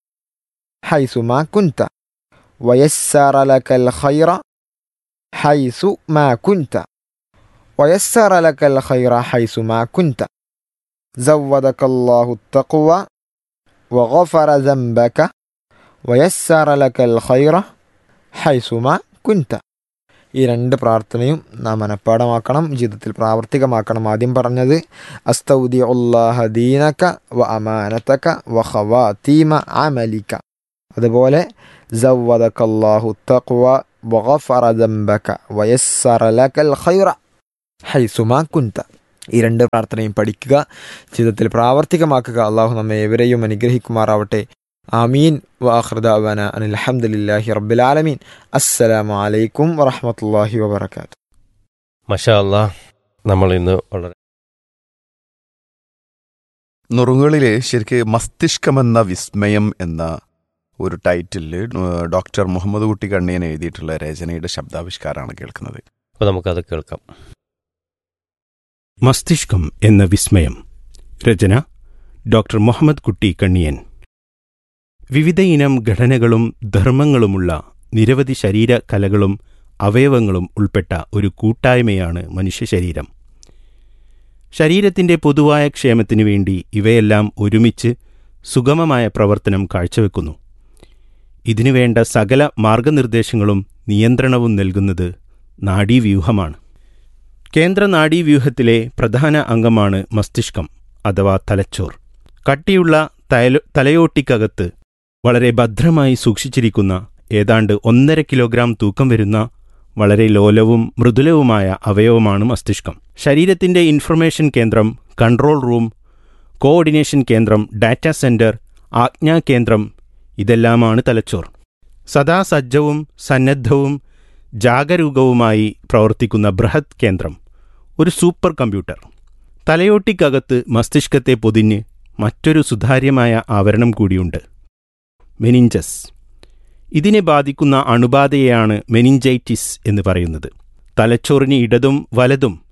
ഹൈസുമാ കുന്ത വയസ്സറ ലകൽ ഖൈറ ഹൈസു മാ കുന്ത ويسر لك الخير حيثما كنت زودك الله التقوى وغفر ذنبك ويسر لك الخير حيثما كنت ഈ രണ്ട് പ്രാർത്ഥനയും നാം മനഃപ്പാടമാക്കണം ജീവിതത്തിൽ പ്രാവർത്തികമാക്കണം ആദ്യം പറഞ്ഞത് അസ്തൗദി ഉല്ലാഹ ദീനക വ അമാനതക വ ഖവാതീമ അമലിക അതുപോലെ സവ്വദക്കല്ലാഹു തഖ്വ വഗഫറ ദംബക വയസ്സറ ലകൽ ഖൈറ ഹൈസുമാ കുന്ത ഈ രണ്ട് പ്രാർത്ഥനയും പഠിക്കുക ജീവിതത്തിൽ പ്രാവർത്തികമാക്കുക അള്ളാഹു നമ്മെ ഏവരെയും അനുഗ്രഹിക്കുമാറാവട്ടെ ആമീൻ വാഹൃദാവാന അനിൽഹമുല്ലാഹി റബ്ബിലാലമീൻ അസ്സലാമു അലൈക്കും വറഹമത്തല്ലാഹി വബർക്കാത്തു മഷാ അല്ലാ നമ്മൾ ഇന്ന് വളരെ നുറുങ്ങുകളിൽ ശരിക്ക് മസ്തിഷ്കമെന്ന വിസ്മയം എന്ന ഒരു ടൈറ്റിലിൽ ഡോക്ടർ മുഹമ്മദ് കുട്ടി കണ്ണിയൻ എഴുതിയിട്ടുള്ള രചനയുടെ ശബ്ദാവിഷ്കാരമാണ് കേൾക്കുന്നത് അപ്പോൾ നമുക്കത് കേൾക്കാം മസ്തിഷ്കം എന്ന വിസ്മയം രചന ഡോക്ടർ മുഹമ്മദ് കുട്ടി കണ്ണിയൻ വിവിധയിനം ഘടനകളും ധർമ്മങ്ങളുമുള്ള നിരവധി ശരീര കലകളും അവയവങ്ങളും ഉൾപ്പെട്ട ഒരു കൂട്ടായ്മയാണ് മനുഷ്യ ശരീരം ശരീരത്തിന്റെ പൊതുവായ ക്ഷേമത്തിനു വേണ്ടി ഇവയെല്ലാം ഒരുമിച്ച് സുഗമമായ പ്രവർത്തനം കാഴ്ചവെക്കുന്നു ഇതിനുവേണ്ട സകല മാർഗനിർദ്ദേശങ്ങളും നിയന്ത്രണവും നൽകുന്നത് നാഡീവ്യൂഹമാണ് കേന്ദ്ര നാഡീവ്യൂഹത്തിലെ പ്രധാന അംഗമാണ് മസ്തിഷ്കം അഥവാ തലച്ചോർ കട്ടിയുള്ള തയലോ തലയോട്ടിക്കകത്ത് വളരെ ഭദ്രമായി സൂക്ഷിച്ചിരിക്കുന്ന ഏതാണ്ട് ഒന്നര കിലോഗ്രാം തൂക്കം വരുന്ന വളരെ ലോലവും മൃദുലവുമായ അവയവമാണ് മസ്തിഷ്കം ശരീരത്തിന്റെ ഇൻഫർമേഷൻ കേന്ദ്രം കൺട്രോൾ റൂം കോഓർഡിനേഷൻ കേന്ദ്രം ഡാറ്റാ സെന്റർ ആജ്ഞാ കേന്ദ്രം ഇതെല്ലാമാണ് തലച്ചോർ സദാ സജ്ജവും സന്നദ്ധവും ജാഗരൂകവുമായി പ്രവർത്തിക്കുന്ന ബൃഹത് കേന്ദ്രം ഒരു സൂപ്പർ കമ്പ്യൂട്ടർ തലയോട്ടിക്കകത്ത് മസ്തിഷ്കത്തെ പൊതിഞ്ഞ് മറ്റൊരു സുതാര്യമായ ആവരണം കൂടിയുണ്ട് മെനിഞ്ചസ് ഇതിനെ ബാധിക്കുന്ന അണുബാധയെയാണ് മെനിഞ്ചൈറ്റിസ് എന്ന് പറയുന്നത് തലച്ചോറിന് ഇടതും വലതും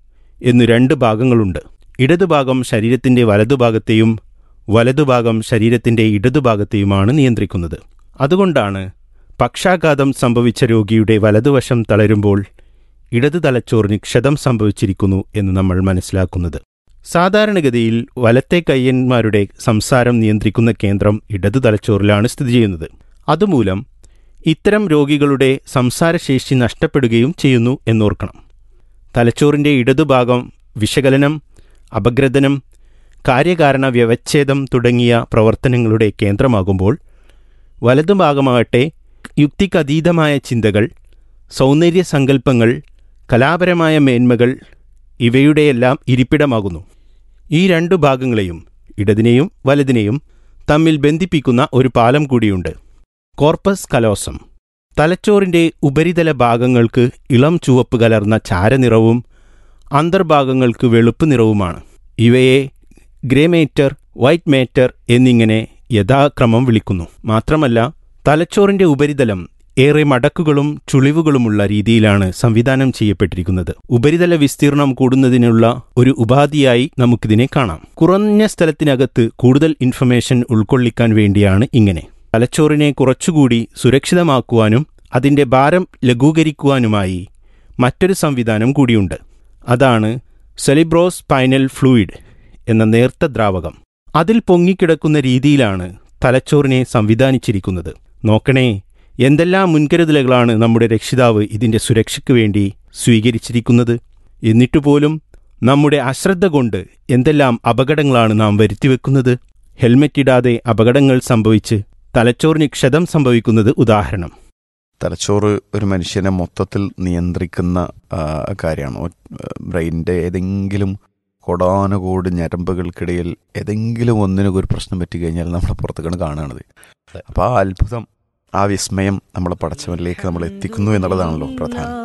എന്നു രണ്ട് ഭാഗങ്ങളുണ്ട് ഇടതുഭാഗം ശരീരത്തിന്റെ വലതുഭാഗത്തെയും വലതുഭാഗം ശരീരത്തിന്റെ ഇടതുഭാഗത്തെയുമാണ് നിയന്ത്രിക്കുന്നത് അതുകൊണ്ടാണ് പക്ഷാഘാതം സംഭവിച്ച രോഗിയുടെ വലതുവശം തളരുമ്പോൾ ഇടതു തലച്ചോറിന് ക്ഷതം സംഭവിച്ചിരിക്കുന്നു എന്ന് നമ്മൾ മനസ്സിലാക്കുന്നത് സാധാരണഗതിയിൽ വലത്തെ കയ്യന്മാരുടെ സംസാരം നിയന്ത്രിക്കുന്ന കേന്ദ്രം ഇടതു തലച്ചോറിലാണ് സ്ഥിതി ചെയ്യുന്നത് അതുമൂലം ഇത്തരം രോഗികളുടെ സംസാരശേഷി നഷ്ടപ്പെടുകയും ചെയ്യുന്നു എന്നോർക്കണം തലച്ചോറിന്റെ ഇടതുഭാഗം വിശകലനം അപഗ്രഥനം കാര്യകാരണ വ്യവച്ഛേദം തുടങ്ങിയ പ്രവർത്തനങ്ങളുടെ കേന്ദ്രമാകുമ്പോൾ വലതുഭാഗമാകട്ടെ യുക്തിക്കതീതമായ ചിന്തകൾ സൗന്ദര്യ സങ്കല്പങ്ങൾ കലാപരമായ മേന്മകൾ ഇവയുടെയെല്ലാം ഇരിപ്പിടമാകുന്നു ഈ രണ്ടു ഭാഗങ്ങളെയും ഇടതിനെയും വലതിനെയും തമ്മിൽ ബന്ധിപ്പിക്കുന്ന ഒരു പാലം കൂടിയുണ്ട് കോർപ്പസ് കലോസം തലച്ചോറിന്റെ ഉപരിതല ഭാഗങ്ങൾക്ക് ഇളം ചുവപ്പ് കലർന്ന ചാരനിറവും അന്തർഭാഗങ്ങൾക്ക് വെളുപ്പ് നിറവുമാണ് ഇവയെ ഗ്രേ മേറ്റർ വൈറ്റ് മേറ്റർ എന്നിങ്ങനെ യഥാക്രമം വിളിക്കുന്നു മാത്രമല്ല തലച്ചോറിന്റെ ഉപരിതലം ഏറെ മടക്കുകളും ചുളിവുകളുമുള്ള രീതിയിലാണ് സംവിധാനം ചെയ്യപ്പെട്ടിരിക്കുന്നത് ഉപരിതല വിസ്തീർണം കൂടുന്നതിനുള്ള ഒരു ഉപാധിയായി നമുക്കിതിനെ കാണാം കുറഞ്ഞ സ്ഥലത്തിനകത്ത് കൂടുതൽ ഇൻഫർമേഷൻ ഉൾക്കൊള്ളിക്കാൻ വേണ്ടിയാണ് ഇങ്ങനെ തലച്ചോറിനെ കുറച്ചുകൂടി സുരക്ഷിതമാക്കുവാനും അതിന്റെ ഭാരം ലഘൂകരിക്കുവാനുമായി മറ്റൊരു സംവിധാനം കൂടിയുണ്ട് അതാണ് സെലിബ്രോസ് സ്പൈനൽ ഫ്ലൂയിഡ് എന്ന നേർത്ത ദ്രാവകം അതിൽ പൊങ്ങിക്കിടക്കുന്ന രീതിയിലാണ് തലച്ചോറിനെ സംവിധാനിച്ചിരിക്കുന്നത് നോക്കണേ എന്തെല്ലാം മുൻകരുതലുകളാണ് നമ്മുടെ രക്ഷിതാവ് ഇതിന്റെ സുരക്ഷയ്ക്ക് വേണ്ടി സ്വീകരിച്ചിരിക്കുന്നത് എന്നിട്ടുപോലും നമ്മുടെ അശ്രദ്ധ കൊണ്ട് എന്തെല്ലാം അപകടങ്ങളാണ് നാം വരുത്തിവെക്കുന്നത് ഹെൽമെറ്റ് ഇടാതെ അപകടങ്ങൾ സംഭവിച്ച് തലച്ചോറിന് ക്ഷതം സംഭവിക്കുന്നത് ഉദാഹരണം തലച്ചോറ് ഒരു മനുഷ്യനെ മൊത്തത്തിൽ നിയന്ത്രിക്കുന്ന കാര്യമാണ് ബ്രെയിനിൻ്റെ ഏതെങ്കിലും കൊടാനുകൂട് ഞരമ്പുകൾക്കിടയിൽ ഏതെങ്കിലും ഒന്നിനൊക്കെ ഒരു പ്രശ്നം പറ്റി കഴിഞ്ഞാൽ നമ്മളെ പുറത്തേക്കാണ് കാണുന്നത് അപ്പോൾ ആ അത്ഭുതം ആ വിസ്മയം നമ്മളെ പടച്ചവനിലേക്ക് നമ്മൾ എത്തിക്കുന്നു എന്നുള്ളതാണല്ലോ പ്രധാനം